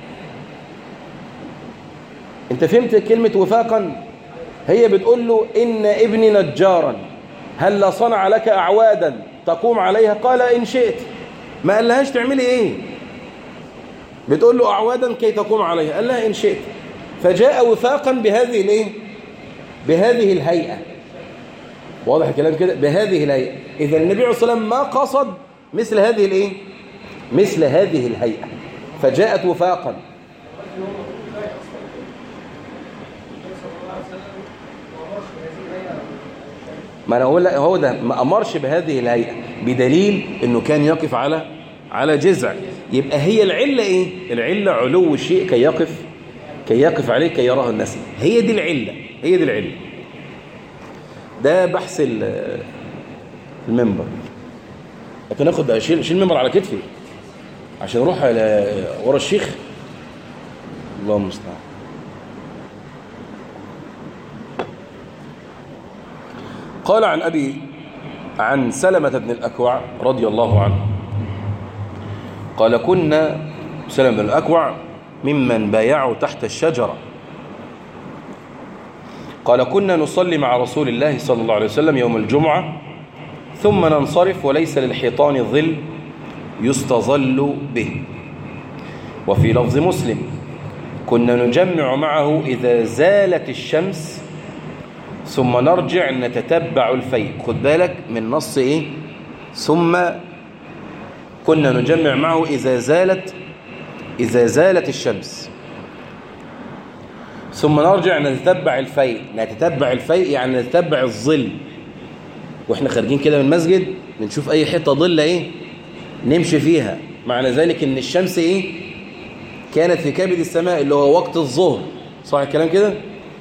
انت فهمت كلمه وفاقا هي بتقول له ان ابني نجارا هل صنع لك اعوادا تقوم عليها قال ان شئت ما قالهاش تعملي ايه بتقول له اعوادا كي تقوم عليها قال لها ان شئت فجاء وفاقا بهذه الايه بهذه الهيئه واضح الكلام كده بهذه الهيئه اذا النبي عليه الصلاه والسلام ما قصد مثل هذه الايه مثل هذه الهيئه فجاءت وفاقا ما انا اقول لك هو ده ما امرش بهذه الهيئه بدليل انه كان يقف على على جذع يبقى هي العله ايه العله علو الشيء كي يقف كي يقف عليه كي يراه الناس هي دي العله هي دي العله ده بحث المنبر لكن اخد اشيل اشيل المنبر على كتفي عشان اروح ورا الشيخ الله المستعان قال عن أبي عن سلمة بن الأكوع رضي الله عنه قال كنا سلمة بن الأكوع ممن بايعوا تحت الشجرة قال كنا نصلي مع رسول الله صلى الله عليه وسلم يوم الجمعة ثم ننصرف وليس للحيطان ظل يستظل به وفي لفظ مسلم كنا نجمع معه إذا زالت الشمس ثم نرجع نتتبع الفيء خد بالك من نص ايه ثم كنا نجمع معه إذا زالت إذا زالت الشمس ثم نرجع نتتبع الفيء نتتبع الفيء يعني نتتبع الظل واحنا خارجين كده من المسجد بنشوف اي حته ظل ايه نمشي فيها معنى ذلك ان الشمس ايه كانت في كبد السماء اللي هو وقت الظهر صح الكلام كده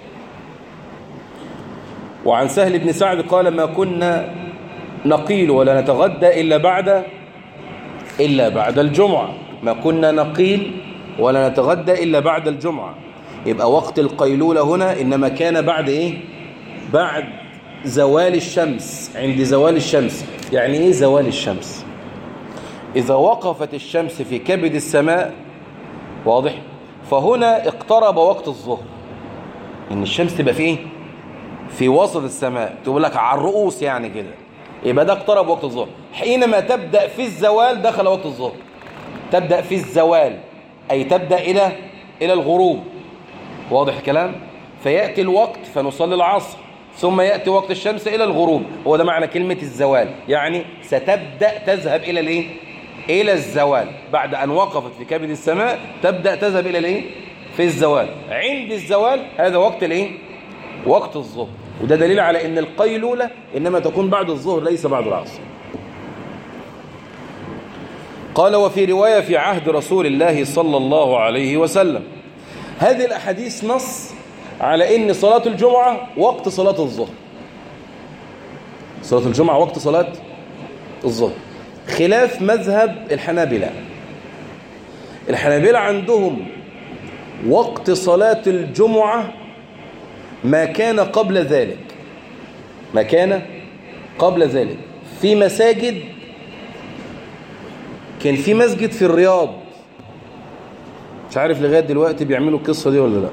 وعن سهل بن سعد قال ما كنا نقيل ولا نتغدى إلا بعد إلا بعد الجمعة ما كنا نقيل ولا نتغدى إلا بعد الجمعة يبقى وقت القيلولة هنا إنما كان بعد إيه بعد زوال الشمس عند زوال الشمس يعني إيه زوال الشمس إذا وقفت الشمس في كبد السماء واضح فهنا اقترب وقت الظهر إن الشمس تبقى في إيه في وسط السماء تقول لك على الرؤوس يعني كده يبقى ده اقترب وقت الظهر حينما تبدأ في الزوال دخل وقت الظهر تبدأ في الزوال أي تبدأ إلى إلى الغروب واضح الكلام فيأتي الوقت فنصلي العصر ثم يأتي وقت الشمس إلى الغروب هو ده معنى كلمة الزوال يعني ستبدأ تذهب إلى الإيه إلى الزوال بعد أن وقفت في كبد السماء تبدأ تذهب إلى الإيه في الزوال عند الزوال هذا وقت الإيه وقت الظهر وده دليل على ان القيلولة انما تكون بعد الظهر ليس بعد العصر قال وفي رواية في عهد رسول الله صلى الله عليه وسلم هذه الأحاديث نص على ان صلاة الجمعة وقت صلاة الظهر صلاة الجمعة وقت صلاة الظهر خلاف مذهب الحنابلة الحنابلة عندهم وقت صلاة الجمعة ما كان قبل ذلك ما كان قبل ذلك في مساجد كان في مسجد في الرياض مش عارف لغاية دلوقتي بيعملوا القصة دي ولا لا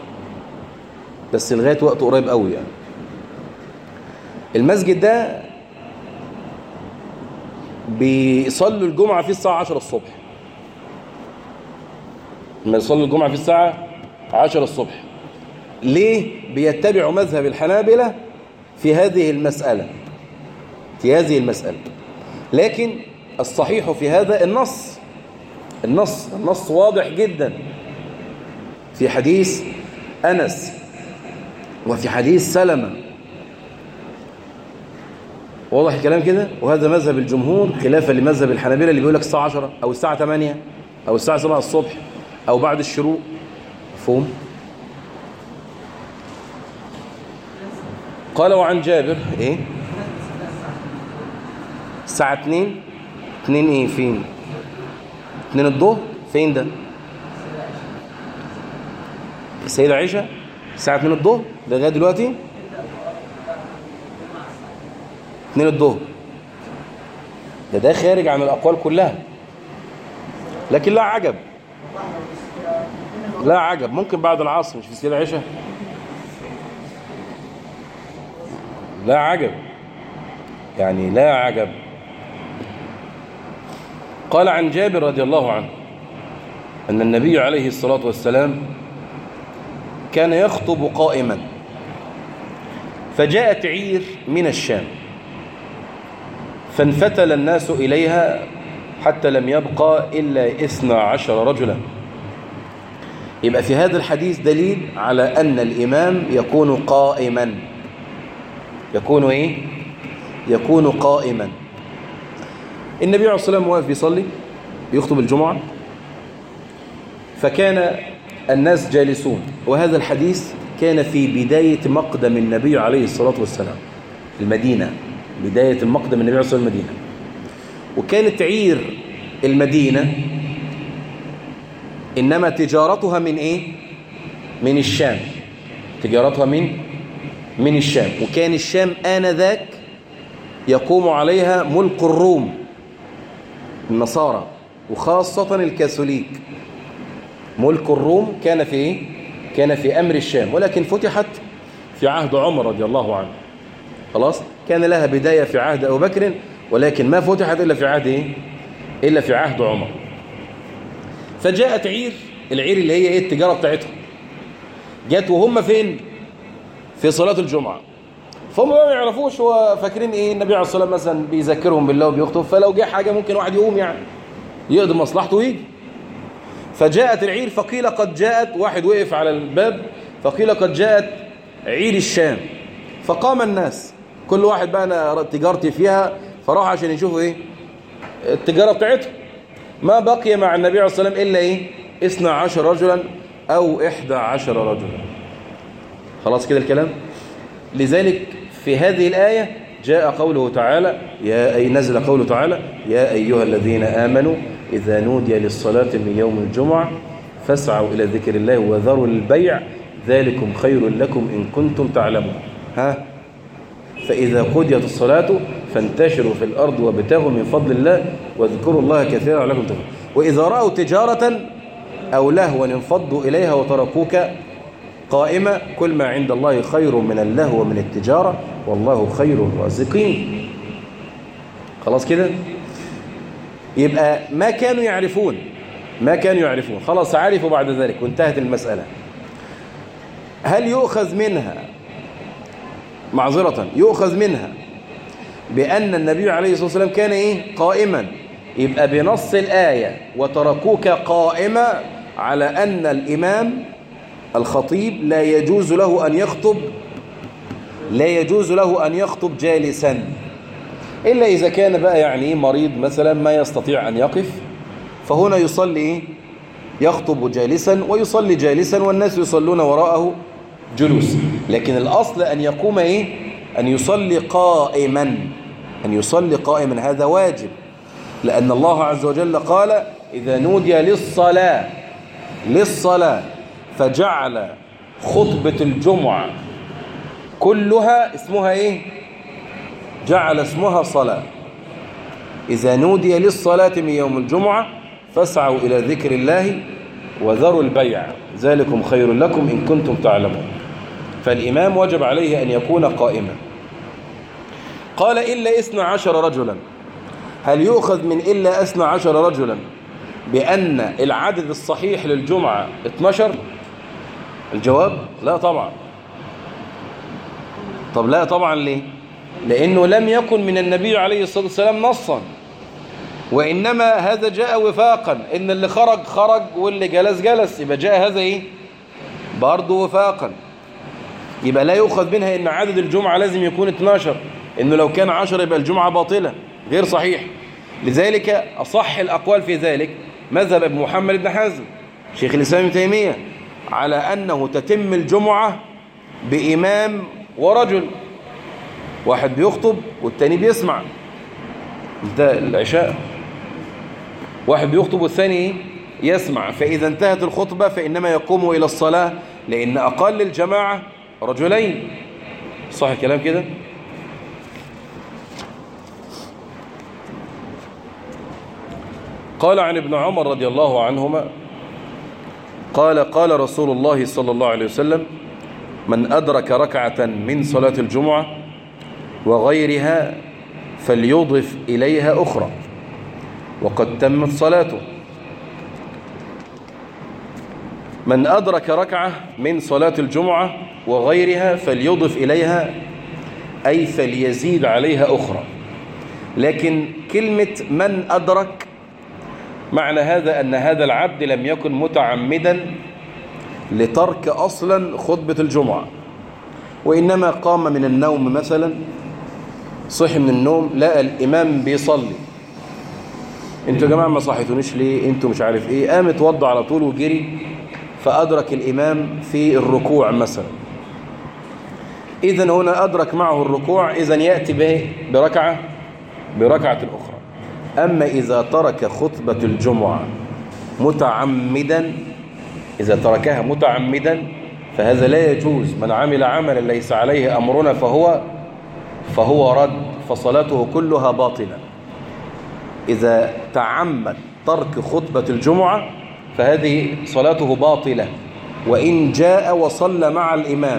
بس لغاية وقت قريب قوي يعني المسجد ده بيصلوا الجمعة في الساعة 10 الصبح لما يصلوا الجمعة في الساعة 10 الصبح ليه بيتبعوا مذهب الحنابلة في هذه المسألة في هذه المسألة لكن الصحيح في هذا النص النص النص واضح جدا في حديث أنس وفي حديث سلمة واضح الكلام كده وهذا مذهب الجمهور خلافا لمذهب الحنابلة اللي بيقول لك الساعة 10 أو الساعة 8 أو الساعة 7 الصبح أو بعد الشروق مفهوم قال وعن جابر ايه الساعة 2 2 ايه فين 2 الظهر فين ده السيدة عائشة الساعة 2 الظهر ده لغايه دلوقتي 2 الظهر ده ده خارج عن الأقوال كلها لكن لا عجب لا عجب ممكن بعد العصر مش في السيدة عائشة لا عجب يعني لا عجب قال عن جابر رضي الله عنه أن النبي عليه الصلاة والسلام كان يخطب قائما فجاءت عير من الشام فانفتل الناس إليها حتى لم يبقى إلا إثنى عشر رجلا يبقى في هذا الحديث دليل على أن الإمام يكون قائما يكون إيه؟ يكون قائما النبي عليه الصلاة والسلام واقف بيصلي بيخطب الجمعة فكان الناس جالسون وهذا الحديث كان في بداية مقدم النبي عليه الصلاة والسلام المدينة بداية المقدم النبي عليه الصلاة والسلام المدينة وكانت عير المدينة إنما تجارتها من إيه؟ من الشام تجارتها من من الشام وكان الشام آنذاك يقوم عليها ملك الروم النصارى وخاصة الكاثوليك ملك الروم كان في إيه؟ كان في أمر الشام ولكن فتحت في عهد عمر رضي الله عنه خلاص كان لها بداية في عهد أبو بكر ولكن ما فتحت إلا في عهد إيه؟ إلا في عهد عمر فجاءت عير العير اللي هي إيه التجارة بتاعتهم جات وهم فين في صلاة الجمعة فهم ما يعرفوش هو فاكرين ايه النبي عليه الصلاة والسلام مثلا بيذكرهم بالله وبيخطب فلو جه حاجة ممكن واحد يقوم يعني يقضي مصلحته ويجي فجاءت العير فقيل قد جاءت واحد وقف على الباب فقيل قد جاءت عير الشام فقام الناس كل واحد بقى انا تجارتي فيها فراح عشان يشوفوا ايه التجارة بتاعتهم ما بقي مع النبي عليه الصلاة والسلام إلا ايه 12 رجلا أو 11 رجلا خلاص كده الكلام لذلك في هذه الآية جاء قوله تعالى يا أي نزل قوله تعالى يا أيها الذين آمنوا إذا نودي للصلاة من يوم الجمعة فاسعوا إلى ذكر الله وذروا البيع ذلكم خير لكم إن كنتم تعلمون ها فإذا قضيت الصلاة فانتشروا في الأرض وابتغوا من فضل الله واذكروا الله كثيرا لكم تفلحون وإذا رأوا تجارة أو لهوا انفضوا إليها وتركوك قائمة كل ما عند الله خير من اللهو ومن التجارة والله خير الرازقين خلاص كده يبقى ما كانوا يعرفون ما كانوا يعرفون خلاص عرفوا بعد ذلك وانتهت المسألة هل يؤخذ منها معذرة يؤخذ منها بأن النبي عليه الصلاة والسلام كان إيه قائما يبقى بنص الآية وتركوك قائمة على أن الإمام الخطيب لا يجوز له أن يخطب لا يجوز له أن يخطب جالسا إلا إذا كان بقى يعني مريض مثلا ما يستطيع أن يقف فهنا يصلي إيه؟ يخطب جالسا ويصلي جالسا والناس يصلون وراءه جلوس لكن الأصل أن يقوم إيه؟ أن يصلي قائما أن يصلي قائما هذا واجب لأن الله عز وجل قال إذا نودي للصلاة للصلاة فجعل خطبة الجمعة كلها اسمها ايه جعل اسمها صلاة إذا نودي للصلاة من يوم الجمعة فاسعوا إلى ذكر الله وذروا البيع ذلكم خير لكم إن كنتم تعلمون فالإمام وجب عليه أن يكون قائما قال إلا إثنى عشر رجلا هل يؤخذ من إلا أثنى عشر رجلا بأن العدد الصحيح للجمعة 12 الجواب لا طبعا طب لا طبعا ليه لأنه لم يكن من النبي عليه الصلاة والسلام نصا وإنما هذا جاء وفاقا إن اللي خرج خرج واللي جلس جلس يبقى جاء هذا إيه برضه وفاقا يبقى لا يؤخذ منها إن عدد الجمعة لازم يكون 12 إنه لو كان 10 يبقى الجمعة باطلة غير صحيح لذلك أصح الأقوال في ذلك مذهب ابن محمد بن حزم شيخ الإسلام ابن تيمية على أنه تتم الجمعة بإمام ورجل واحد بيخطب والتاني بيسمع انتهى العشاء واحد بيخطب والثاني يسمع فإذا انتهت الخطبة فإنما يقوم إلى الصلاة لأن أقل الجماعة رجلين صح الكلام كده قال عن ابن عمر رضي الله عنهما قال قال رسول الله صلى الله عليه وسلم من أدرك ركعة من صلاة الجمعة وغيرها فليضف إليها أخرى وقد تمت صلاته من أدرك ركعة من صلاة الجمعة وغيرها فليضف إليها أي فليزيد عليها أخرى لكن كلمة من أدرك معنى هذا أن هذا العبد لم يكن متعمدا لترك أصلا خطبة الجمعة وإنما قام من النوم مثلا صحي من النوم لقى الإمام بيصلي انتوا يا جماعة ما صحيتونيش ليه انتوا مش عارف ايه قام اتوضى على طول وجري فأدرك الإمام في الركوع مثلا إذا هنا أدرك معه الركوع إذا يأتي به بركعة بركعة أخرى أما إذا ترك خطبة الجمعة متعمدا إذا تركها متعمدا فهذا لا يجوز من عمل عملا ليس عليه أمرنا فهو فهو رد فصلاته كلها باطلة إذا تعمد ترك خطبة الجمعة فهذه صلاته باطلة وإن جاء وصلى مع الإمام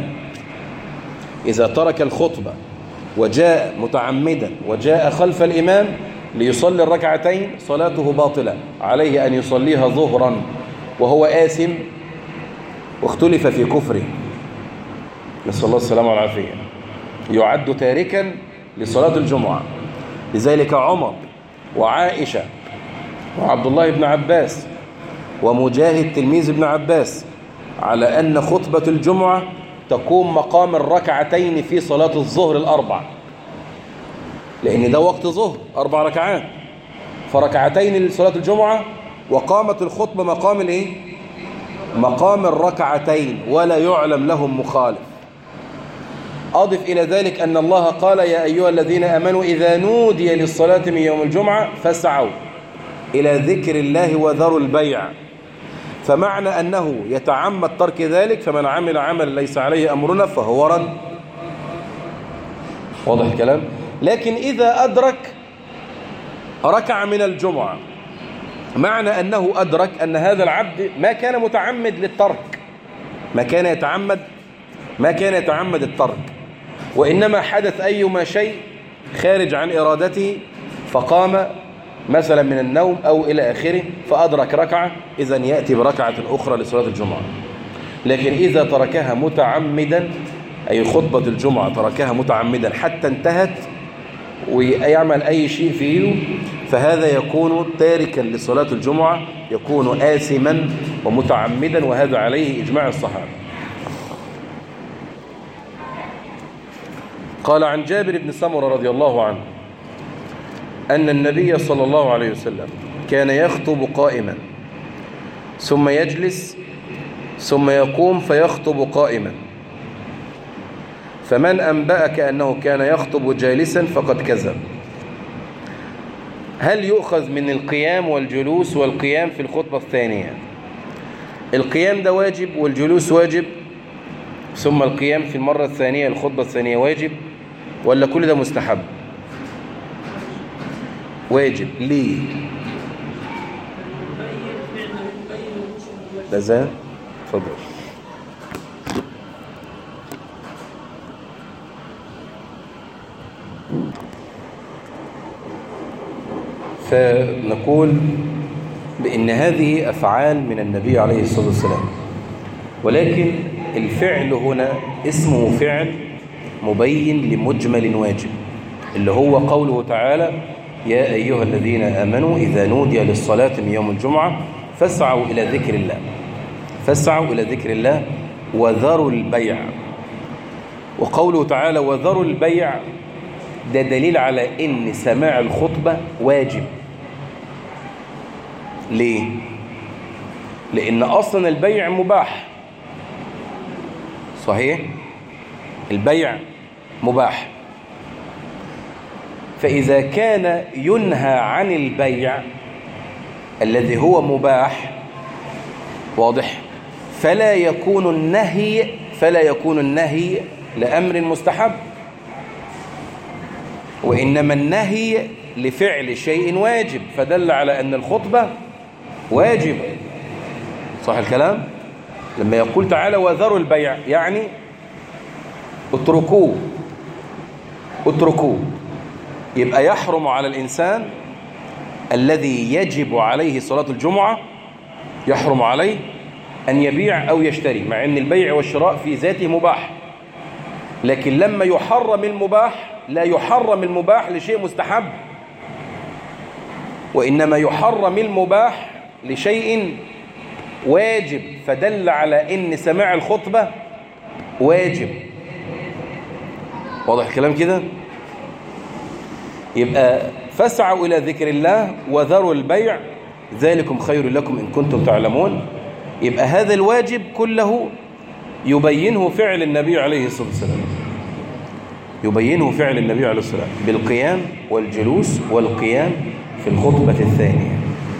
إذا ترك الخطبة وجاء متعمدا وجاء خلف الإمام ليصلي الركعتين صلاته باطلة عليه أن يصليها ظهرا وهو آثم واختلف في كفره نسأل الله السلامة والعافية يعد تاركا لصلاة الجمعة لذلك عمر وعائشة وعبد الله بن عباس ومجاهد تلميذ ابن عباس على أن خطبة الجمعة تقوم مقام الركعتين في صلاة الظهر الأربع لأن ده وقت ظهر أربع ركعات فركعتين لصلاة الجمعة وقامت الخطبة مقام الايه مقام الركعتين ولا يعلم لهم مخالف أضف إلى ذلك أن الله قال يا أيها الذين أمنوا إذا نودي للصلاة من يوم الجمعة فاسعوا إلى ذكر الله وذروا البيع فمعنى أنه يتعمد ترك ذلك فمن عمل عمل ليس عليه أمرنا فهو رد واضح الكلام لكن إذا أدرك ركع من الجمعة معنى أنه أدرك أن هذا العبد ما كان متعمد للترك ما كان يتعمد ما كان يتعمد الترك وإنما حدث أيما شيء خارج عن إرادته فقام مثلا من النوم أو إلى آخره فأدرك ركعة إذا يأتي بركعة أخرى لصلاة الجمعة لكن إذا تركها متعمدا أي خطبة الجمعة تركها متعمدا حتى انتهت ويعمل أي شيء في إيده فهذا يكون تاركا لصلاة الجمعة يكون آثما ومتعمدا وهذا عليه إجماع الصحابة قال عن جابر بن سمرة رضي الله عنه أن النبي صلى الله عليه وسلم كان يخطب قائما ثم يجلس ثم يقوم فيخطب قائما فمن أنبأك أنه كان يخطب جالسا فقد كذب هل يؤخذ من القيام والجلوس والقيام في الخطبة الثانية القيام ده واجب والجلوس واجب ثم القيام في المرة الثانية الخطبة الثانية واجب ولا كل ده مستحب واجب ليه ده زي اتفضل فنقول بأن هذه أفعال من النبي عليه الصلاة والسلام ولكن الفعل هنا اسمه فعل مبين لمجمل واجب اللي هو قوله تعالى يا أيها الذين آمنوا إذا نودي للصلاة من يوم الجمعة فاسعوا إلى ذكر الله فاسعوا إلى ذكر الله وذروا البيع وقوله تعالى وذروا البيع ده دليل على ان سماع الخطبة واجب ليه لان اصلا البيع مباح صحيح البيع مباح فإذا كان ينهى عن البيع الذي هو مباح واضح فلا يكون النهي فلا يكون النهي لأمر مستحب وإنما النهي لفعل شيء واجب فدل على أن الخطبة واجب صح الكلام لما يقول تعالى وذروا البيع يعني اتركوه اتركوه يبقى يحرم على الإنسان الذي يجب عليه صلاة الجمعة يحرم عليه أن يبيع أو يشتري مع أن البيع والشراء في ذاته مباح لكن لما يحرم المباح لا يحرم المباح لشيء مستحب وإنما يحرم المباح لشيء واجب فدل على ان سماع الخطبة واجب واضح الكلام كده يبقى فاسعوا إلى ذكر الله وذروا البيع ذلكم خير لكم إن كنتم تعلمون يبقى هذا الواجب كله يبينه فعل النبي عليه الصلاة والسلام يبينه فعل النبي عليه الصلاة والسلام بالقيام والجلوس والقيام في الخطبة الثانية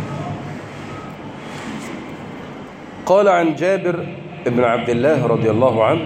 قال عن جابر بن عبد الله رضي الله عنه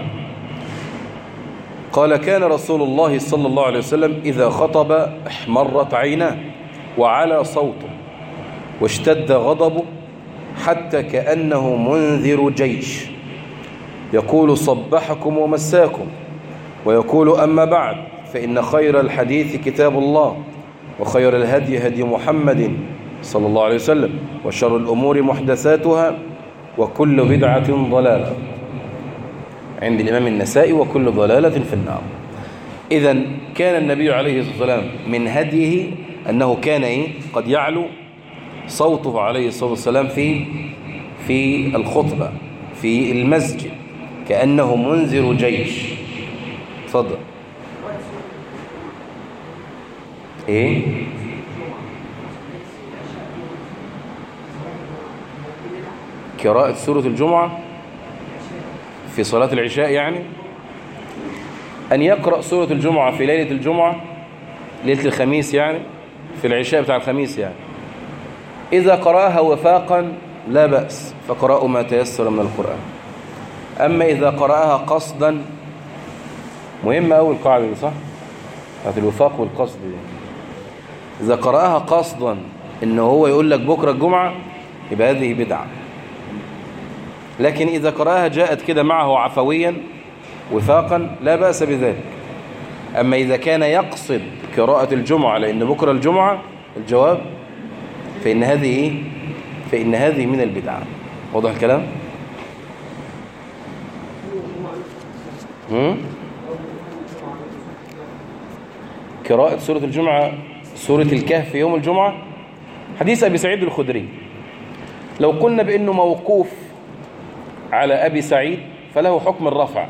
قال كان رسول الله صلى الله عليه وسلم إذا خطب احمرت عيناه وعلى صوته واشتد غضبه حتى كأنه منذر جيش يقول صبحكم ومساكم ويقول أما بعد فإن خير الحديث كتاب الله وخير الهدي هدي محمد صلى الله عليه وسلم وشر الأمور محدثاتها وكل بدعة ضلالة عند الإمام النسائي وكل ضلالة في النار إذا كان النبي عليه الصلاة والسلام من هديه أنه كان إيه؟ قد يعلو صوته عليه الصلاة والسلام في في الخطبة في المسجد كأنه منذر جيش تفضل ايه قراءة سورة الجمعة في صلاة العشاء يعني أن يقرأ سورة الجمعة في ليلة الجمعة ليلة الخميس يعني في العشاء بتاع الخميس يعني إذا قرأها وفاقا لا بأس فقرأوا ما تيسر من القرآن أما إذا قرأها قصدا مهمة أول قاعدة دي صح؟ بتاعت الوفاق والقصد دي إذا قرأها قصدا إن هو يقول لك بكرة الجمعة يبقى هذه بدعة لكن إذا قرأها جاءت كده معه عفويا وفاقا لا بأس بذلك أما إذا كان يقصد قراءة الجمعة لأن بكرة الجمعة الجواب فإن هذه إيه؟ فإن هذه من البدعة واضح الكلام؟ هم؟ قراءة سورة الجمعة سورة الكهف يوم الجمعة حديث أبي سعيد الخدري لو قلنا بأنه موقوف على أبي سعيد فله حكم الرفع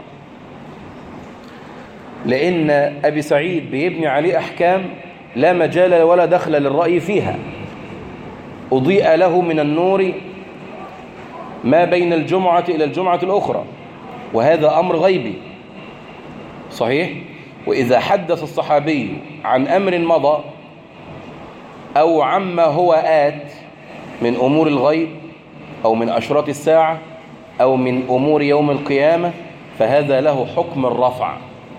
لأن أبي سعيد بيبني عليه أحكام لا مجال ولا دخل للرأي فيها أضيء له من النور ما بين الجمعة إلى الجمعة الأخرى وهذا أمر غيبي صحيح؟ وإذا حدث الصحابي عن أمر مضى أو عما هو آت من أمور الغيب أو من أشراط الساعة أو من أمور يوم القيامة فهذا له حكم الرفع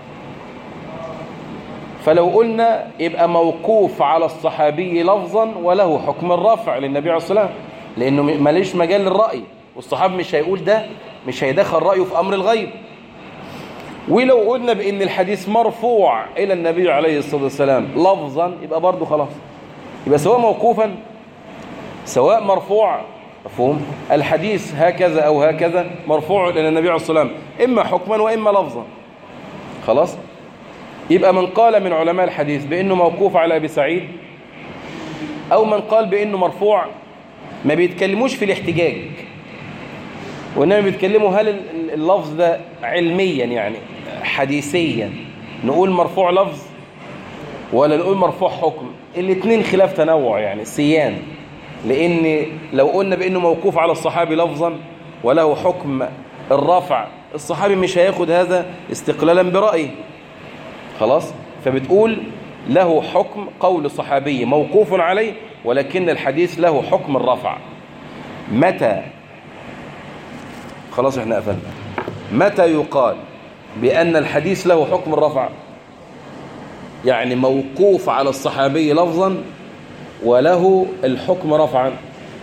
فلو قلنا يبقى موقوف على الصحابي لفظا وله حكم الرفع للنبي عليه الصلاة والسلام لأنه ماليش مجال للرأي والصحاب مش هيقول ده مش هيدخل رأيه في أمر الغيب ولو قلنا بأن الحديث مرفوع إلى النبي عليه الصلاة والسلام لفظا يبقى برضه خلاص يبقى سواء موقوفا سواء مرفوع مفهوم الحديث هكذا أو هكذا مرفوع إلى النبي عليه الصلاة والسلام إما حكما وإما لفظا خلاص يبقى من قال من علماء الحديث بأنه موقوف على أبي سعيد أو من قال بأنه مرفوع ما بيتكلموش في الاحتجاج وإنما بيتكلموا هل اللفظ ده علميا يعني حديثيا نقول مرفوع لفظ ولا نقول مرفوع حكم الاثنين خلاف تنوع يعني سيان لأن لو قلنا بأنه موقوف على الصحابي لفظا وله حكم الرفع الصحابي مش هياخد هذا استقلالا برأيه خلاص فبتقول له حكم قول صحابي موقوف عليه ولكن الحديث له حكم الرفع متى خلاص احنا قفلنا متى يقال بأن الحديث له حكم الرفع يعني موقوف على الصحابي لفظا وله الحكم رفعا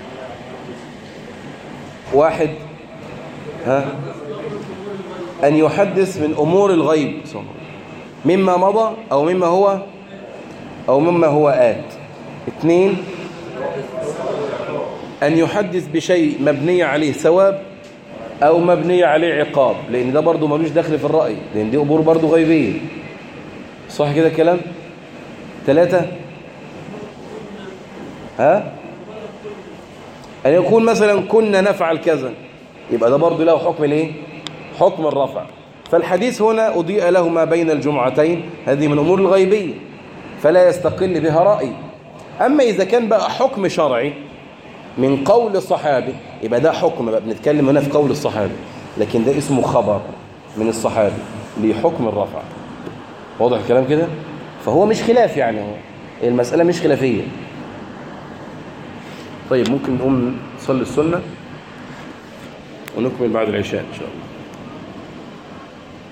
واحد ها أن يحدث من أمور الغيب مما مضى أو مما هو أو مما هو آت اثنين أن يحدث بشيء مبني عليه ثواب أو مبني عليه عقاب لأن ده برضه ملوش دخل في الرأي لأن دي أمور برضه غيبية صح كده الكلام ثلاثة ها أن يكون مثلا كنا نفعل كذا يبقى ده برضه له حكم الايه حكم الرفع فالحديث هنا أضيء له ما بين الجمعتين هذه من أمور الغيبية فلا يستقل بها رأي أما إذا كان بقى حكم شرعي من قول الصحابي يبقى ده حكم بقى بنتكلم هنا في قول الصحابي لكن ده اسمه خبر من الصحابي لحكم الرفع واضح الكلام كده فهو مش خلاف يعني هو المسألة مش خلافية طيب ممكن نقوم نصلي السنة ونكمل بعد العشاء إن شاء الله